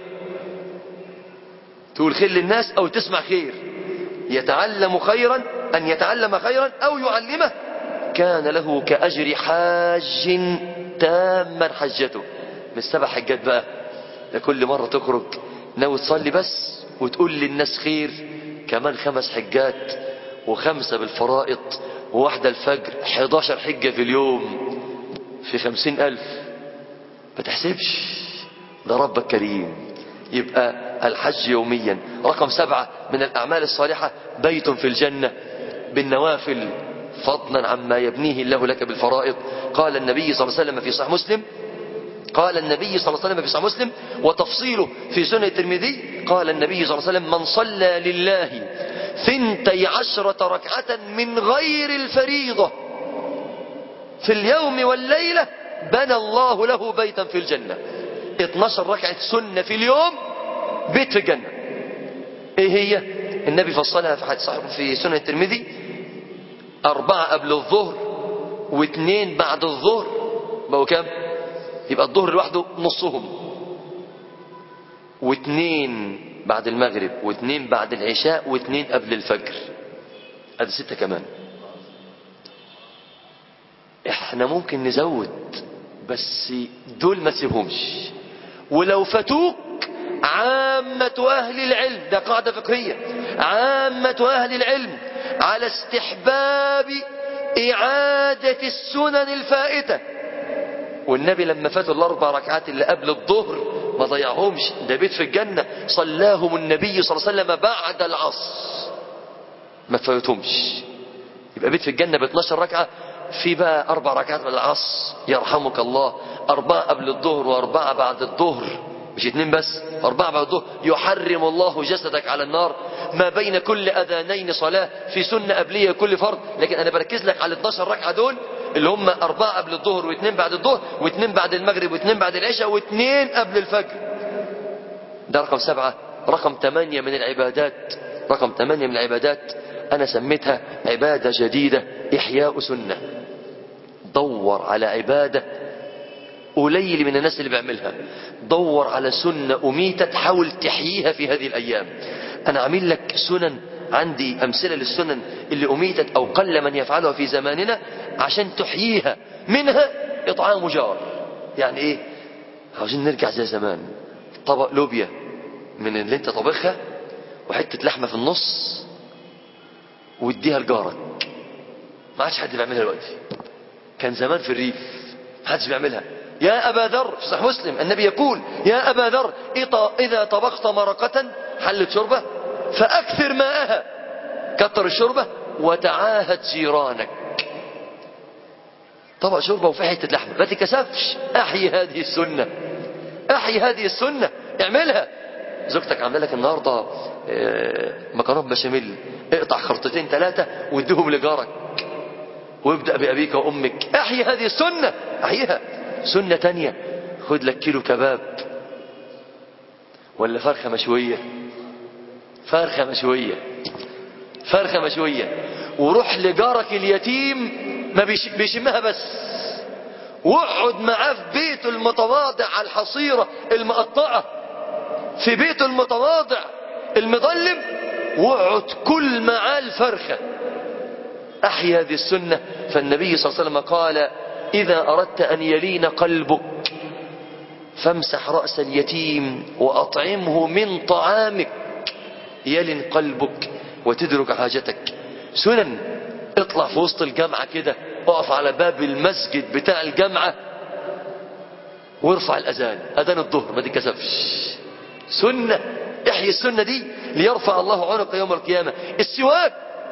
تقول خير للناس أو تسمع خير يتعلم خيرا أن يتعلم خيرا أو يعلمه كان له كأجر حاج تاما حجته مش سبع حجات بقى ده كل مرة تخرج ناوي تصلي بس وتقول للناس خير كمان خمس حجات وخمسة بالفرائض وواحدة الفجر 11 حجة في اليوم في خمسين ألف ما تحسبش ده ربك كريم يبقى الحج يوميا رقم سبعة من الأعمال الصالحة بيت في الجنة بالنوافل فضلا عما يبنيه الله لك بالفرائض قال النبي صلى الله عليه وسلم في صحيح مسلم قال النبي صلى الله عليه وسلم في صحيح مسلم وتفصيله في سنة الترمذي قال النبي صلى الله عليه وسلم من صلى لله ثنتي عشرة ركعة من غير الفريضة في اليوم والليلة بنى الله له بيتا في الجنة 12 ركعة سنة في اليوم بيت في الجنة ايه هي النبي فصلها في حديث صحيح في سنة الترمذي أربعة قبل الظهر واثنين بعد الظهر بقوا كام يبقى الظهر لوحده نصهم واثنين بعد المغرب واثنين بعد العشاء واثنين قبل الفجر ادي ستة كمان احنا ممكن نزود بس دول ما تسيبهمش ولو فاتوك عامة أهل العلم ده قاعدة فقهية عامة أهل العلم على استحباب إعادة السنن الفائتة والنبي لما فاتوا الأربع ركعات اللي قبل الظهر ما ضيعهمش ده بيت في الجنة صلاهم النبي صلى الله عليه وسلم بعد العصر ما فاتهمش يبقى بيت في الجنة ب 12 ركعة في بقى أربع ركعات من العصر يرحمك الله أربعة قبل الظهر وأربعة بعد الظهر مش اتنين بس أربعة بعد الظهر يحرم الله جسدك على النار ما بين كل أذانين صلاة في سنة قبلية كل فرض لكن أنا بركز لك على 12 ركعة دول اللي هم أربعة قبل الظهر واثنين بعد الظهر واثنين بعد المغرب واثنين بعد العشاء واثنين قبل الفجر ده رقم سبعة رقم ثمانية من العبادات رقم ثمانية من العبادات أنا سميتها عبادة جديدة إحياء سنة دور على عبادة قليل من الناس اللي بيعملها دور على سنة أميتة تحاول تحييها في هذه الأيام أنا عامل لك سنن عندي أمثلة للسنن اللي أميتت أو قل من يفعلها في زماننا عشان تحييها منها إطعام جار يعني إيه عاوزين نرجع زي زمان طبق لوبيا من اللي انت طبخها وحتة لحمة في النص واديها لجارك ما عادش حد بيعملها دلوقتي كان زمان في الريف ما حدش بيعملها يا أبا ذر في صحيح مسلم النبي يقول يا أبا ذر إذا طبخت مرقة حلت شربة فأكثر ماءها كتر الشربة وتعاهد جيرانك طبق شربة وفي حتة لحمة ما تكسفش أحيي هذه السنة أحيي هذه السنة اعملها زوجتك عامله لك النهارده مكرونه بشاميل اقطع خرطتين ثلاثه واديهم لجارك وابدا بابيك وامك احيي هذه السنه احييها سنه تانية خد لك كيلو كباب ولا فرخه مشويه فرخه مشويه فرخه مشويه وروح لجارك اليتيم ما بيش بيشمها بس واقعد معاه في بيته المتواضع على الحصيره المقطعه في بيته المتواضع المظلم واقعد كل معاه الفرخة أحيا هذه السنة فالنبي صلى الله عليه وسلم قال إذا أردت أن يلين قلبك فامسح رأس اليتيم وأطعمه من طعامك يلن قلبك وتدرك حاجتك سنن اطلع في وسط الجامعة كده اقف على باب المسجد بتاع الجامعة وارفع الأذان أذان الظهر ما تكسفش سنة احيي السنة دي ليرفع الله عنق يوم القيامة السواك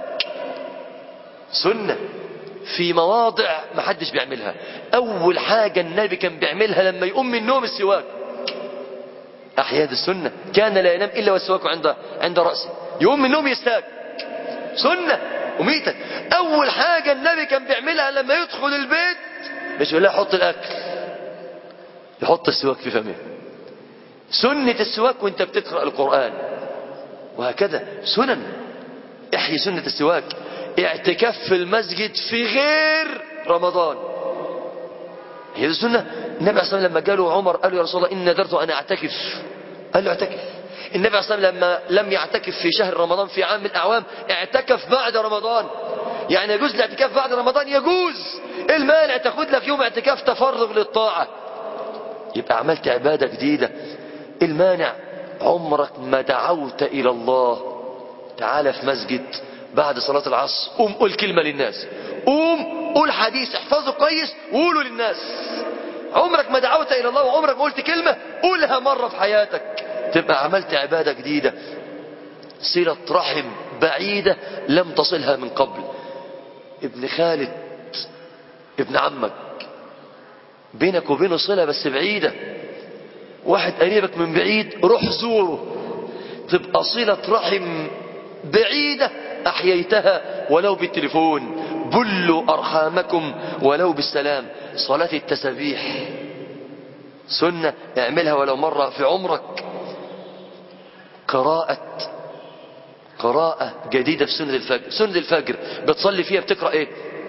سنة في مواضع ما حدش بيعملها اول حاجة النبي كان بيعملها لما يقوم من النوم السواك أحياد السنة كان لا ينام إلا والسواك عند عند رأسه يقوم من النوم يستاك سنة وميتة أول حاجة النبي كان بيعملها لما يدخل البيت مش يقول لها حط الأكل يحط السواك في فمه سنة السواك وانت بتقرأ القرآن وهكذا سنن احيي سنة السواك اعتكاف في المسجد في غير رمضان هي دي السنة النبي عليه الصلاة والسلام لما قالوا عمر قالوا يا رسول الله إن نذرت أن أعتكف قال له اعتكف النبي عليه الصلاة والسلام لما لم يعتكف في شهر رمضان في عام من الأعوام اعتكف بعد رمضان يعني يجوز الاعتكاف بعد رمضان يجوز إيه المانع تاخد لك يوم اعتكاف تفرغ للطاعة يبقى عملت عبادة جديدة إيه المانع عمرك ما دعوت إلى الله تعالى في مسجد بعد صلاة العصر قوم قول كلمة للناس قوم قول حديث احفظه كويس وقوله للناس عمرك ما دعوت إلى الله وعمرك ما قلت كلمة قولها مرة في حياتك تبقى عملت عبادة جديدة صلة رحم بعيدة لم تصلها من قبل ابن خالد ابن عمك بينك وبينه صلة بس بعيدة واحد قريبك من بعيد روح زوره تبقى صلة رحم بعيدة أحييتها ولو بالتليفون بلوا أرحامكم ولو بالسلام صلاة التسبيح سنة اعملها ولو مرة في عمرك قراءة قراءة جديدة في سنة الفجر سنة الفجر بتصلي فيها بتقرأ ايه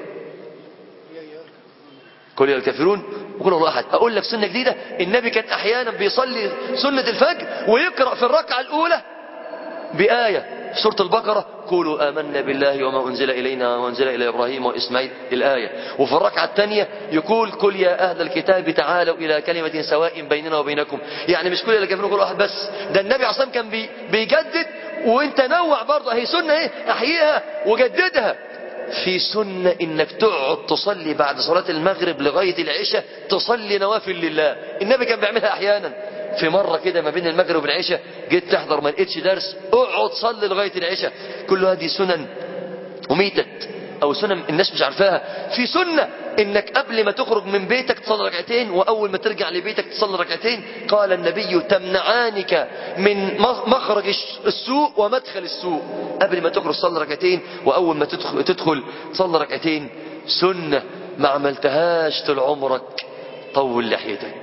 كل يا الكافرون وكل الله أحد أقول لك سنة جديدة النبي كان أحيانا بيصلي سنة الفجر ويقرأ في الركعة الأولى بآية في سورة البقرة قولوا آمنا بالله وما أنزل إلينا وأنزل إلى إبراهيم وإسماعيل الآية وفي الركعة الثانية يقول كل يا أهل الكتاب تعالوا إلى كلمة سواء بيننا وبينكم يعني مش كل اللي كانوا كل واحد بس ده النبي عصام كان بي بيجدد وانت نوع برضه هي سنة ايه احييها وجددها في سنة انك تقعد تصلي بعد صلاة المغرب لغاية العشاء تصلي نوافل لله النبي كان بيعملها احيانا في مرة كده ما بين المغرب والعشاء جيت تحضر ما لقيتش درس اقعد صلي لغاية العشاء كل هذه سنن وميتت او سنن الناس مش عارفاها في سنة انك قبل ما تخرج من بيتك تصلي ركعتين واول ما ترجع لبيتك تصلي ركعتين قال النبي تمنعانك من مخرج السوء ومدخل السوء قبل ما تخرج صلي ركعتين واول ما تدخل, تدخل تصلي ركعتين سنة ما عملتهاش طول عمرك طول لحيتك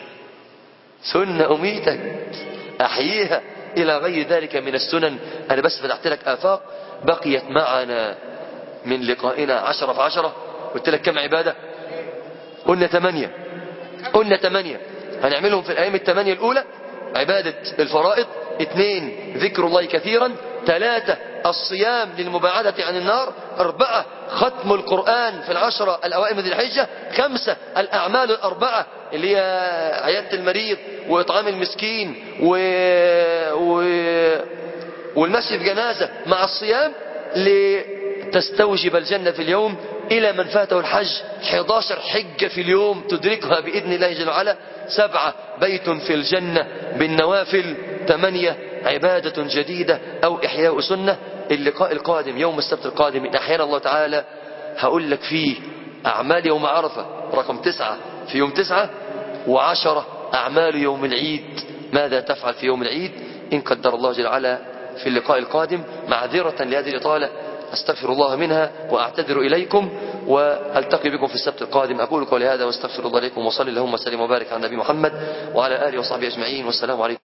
سنة أميتك أحييها إلى غير ذلك من السنن أنا بس فتحت لك آفاق بقيت معنا من لقائنا عشرة في عشرة قلت لك كم عبادة قلنا ثمانية قلنا ثمانية هنعملهم في الأيام الثمانية الأولى عبادة الفرائض اثنين ذكر الله كثيرا ثلاثة الصيام للمباعدة عن النار أربعة ختم القرآن في العشرة الأوائل من ذي الحجة خمسة الأعمال الأربعة اللي هي عيادة المريض وإطعام المسكين و... و... والمشي في جنازة مع الصيام لتستوجب الجنة في اليوم إلى من فاته الحج 11 حجة في اليوم تدركها بإذن الله جل وعلا سبعة بيت في الجنة بالنوافل ثمانية عبادة جديدة أو إحياء سنة اللقاء القادم يوم السبت القادم إن أحيانا الله تعالى هقول لك فيه أعمال يوم عرفة رقم تسعة في يوم تسعة وعشرة أعمال يوم العيد ماذا تفعل في يوم العيد إن قدر الله جل وعلا في اللقاء القادم معذرة لهذه الإطالة أستغفر الله منها وأعتذر إليكم وألتقي بكم في السبت القادم أقول قولي هذا واستغفر الله لكم وصلي اللهم وسلم وبارك على النبي محمد وعلى آله وصحبه أجمعين والسلام عليكم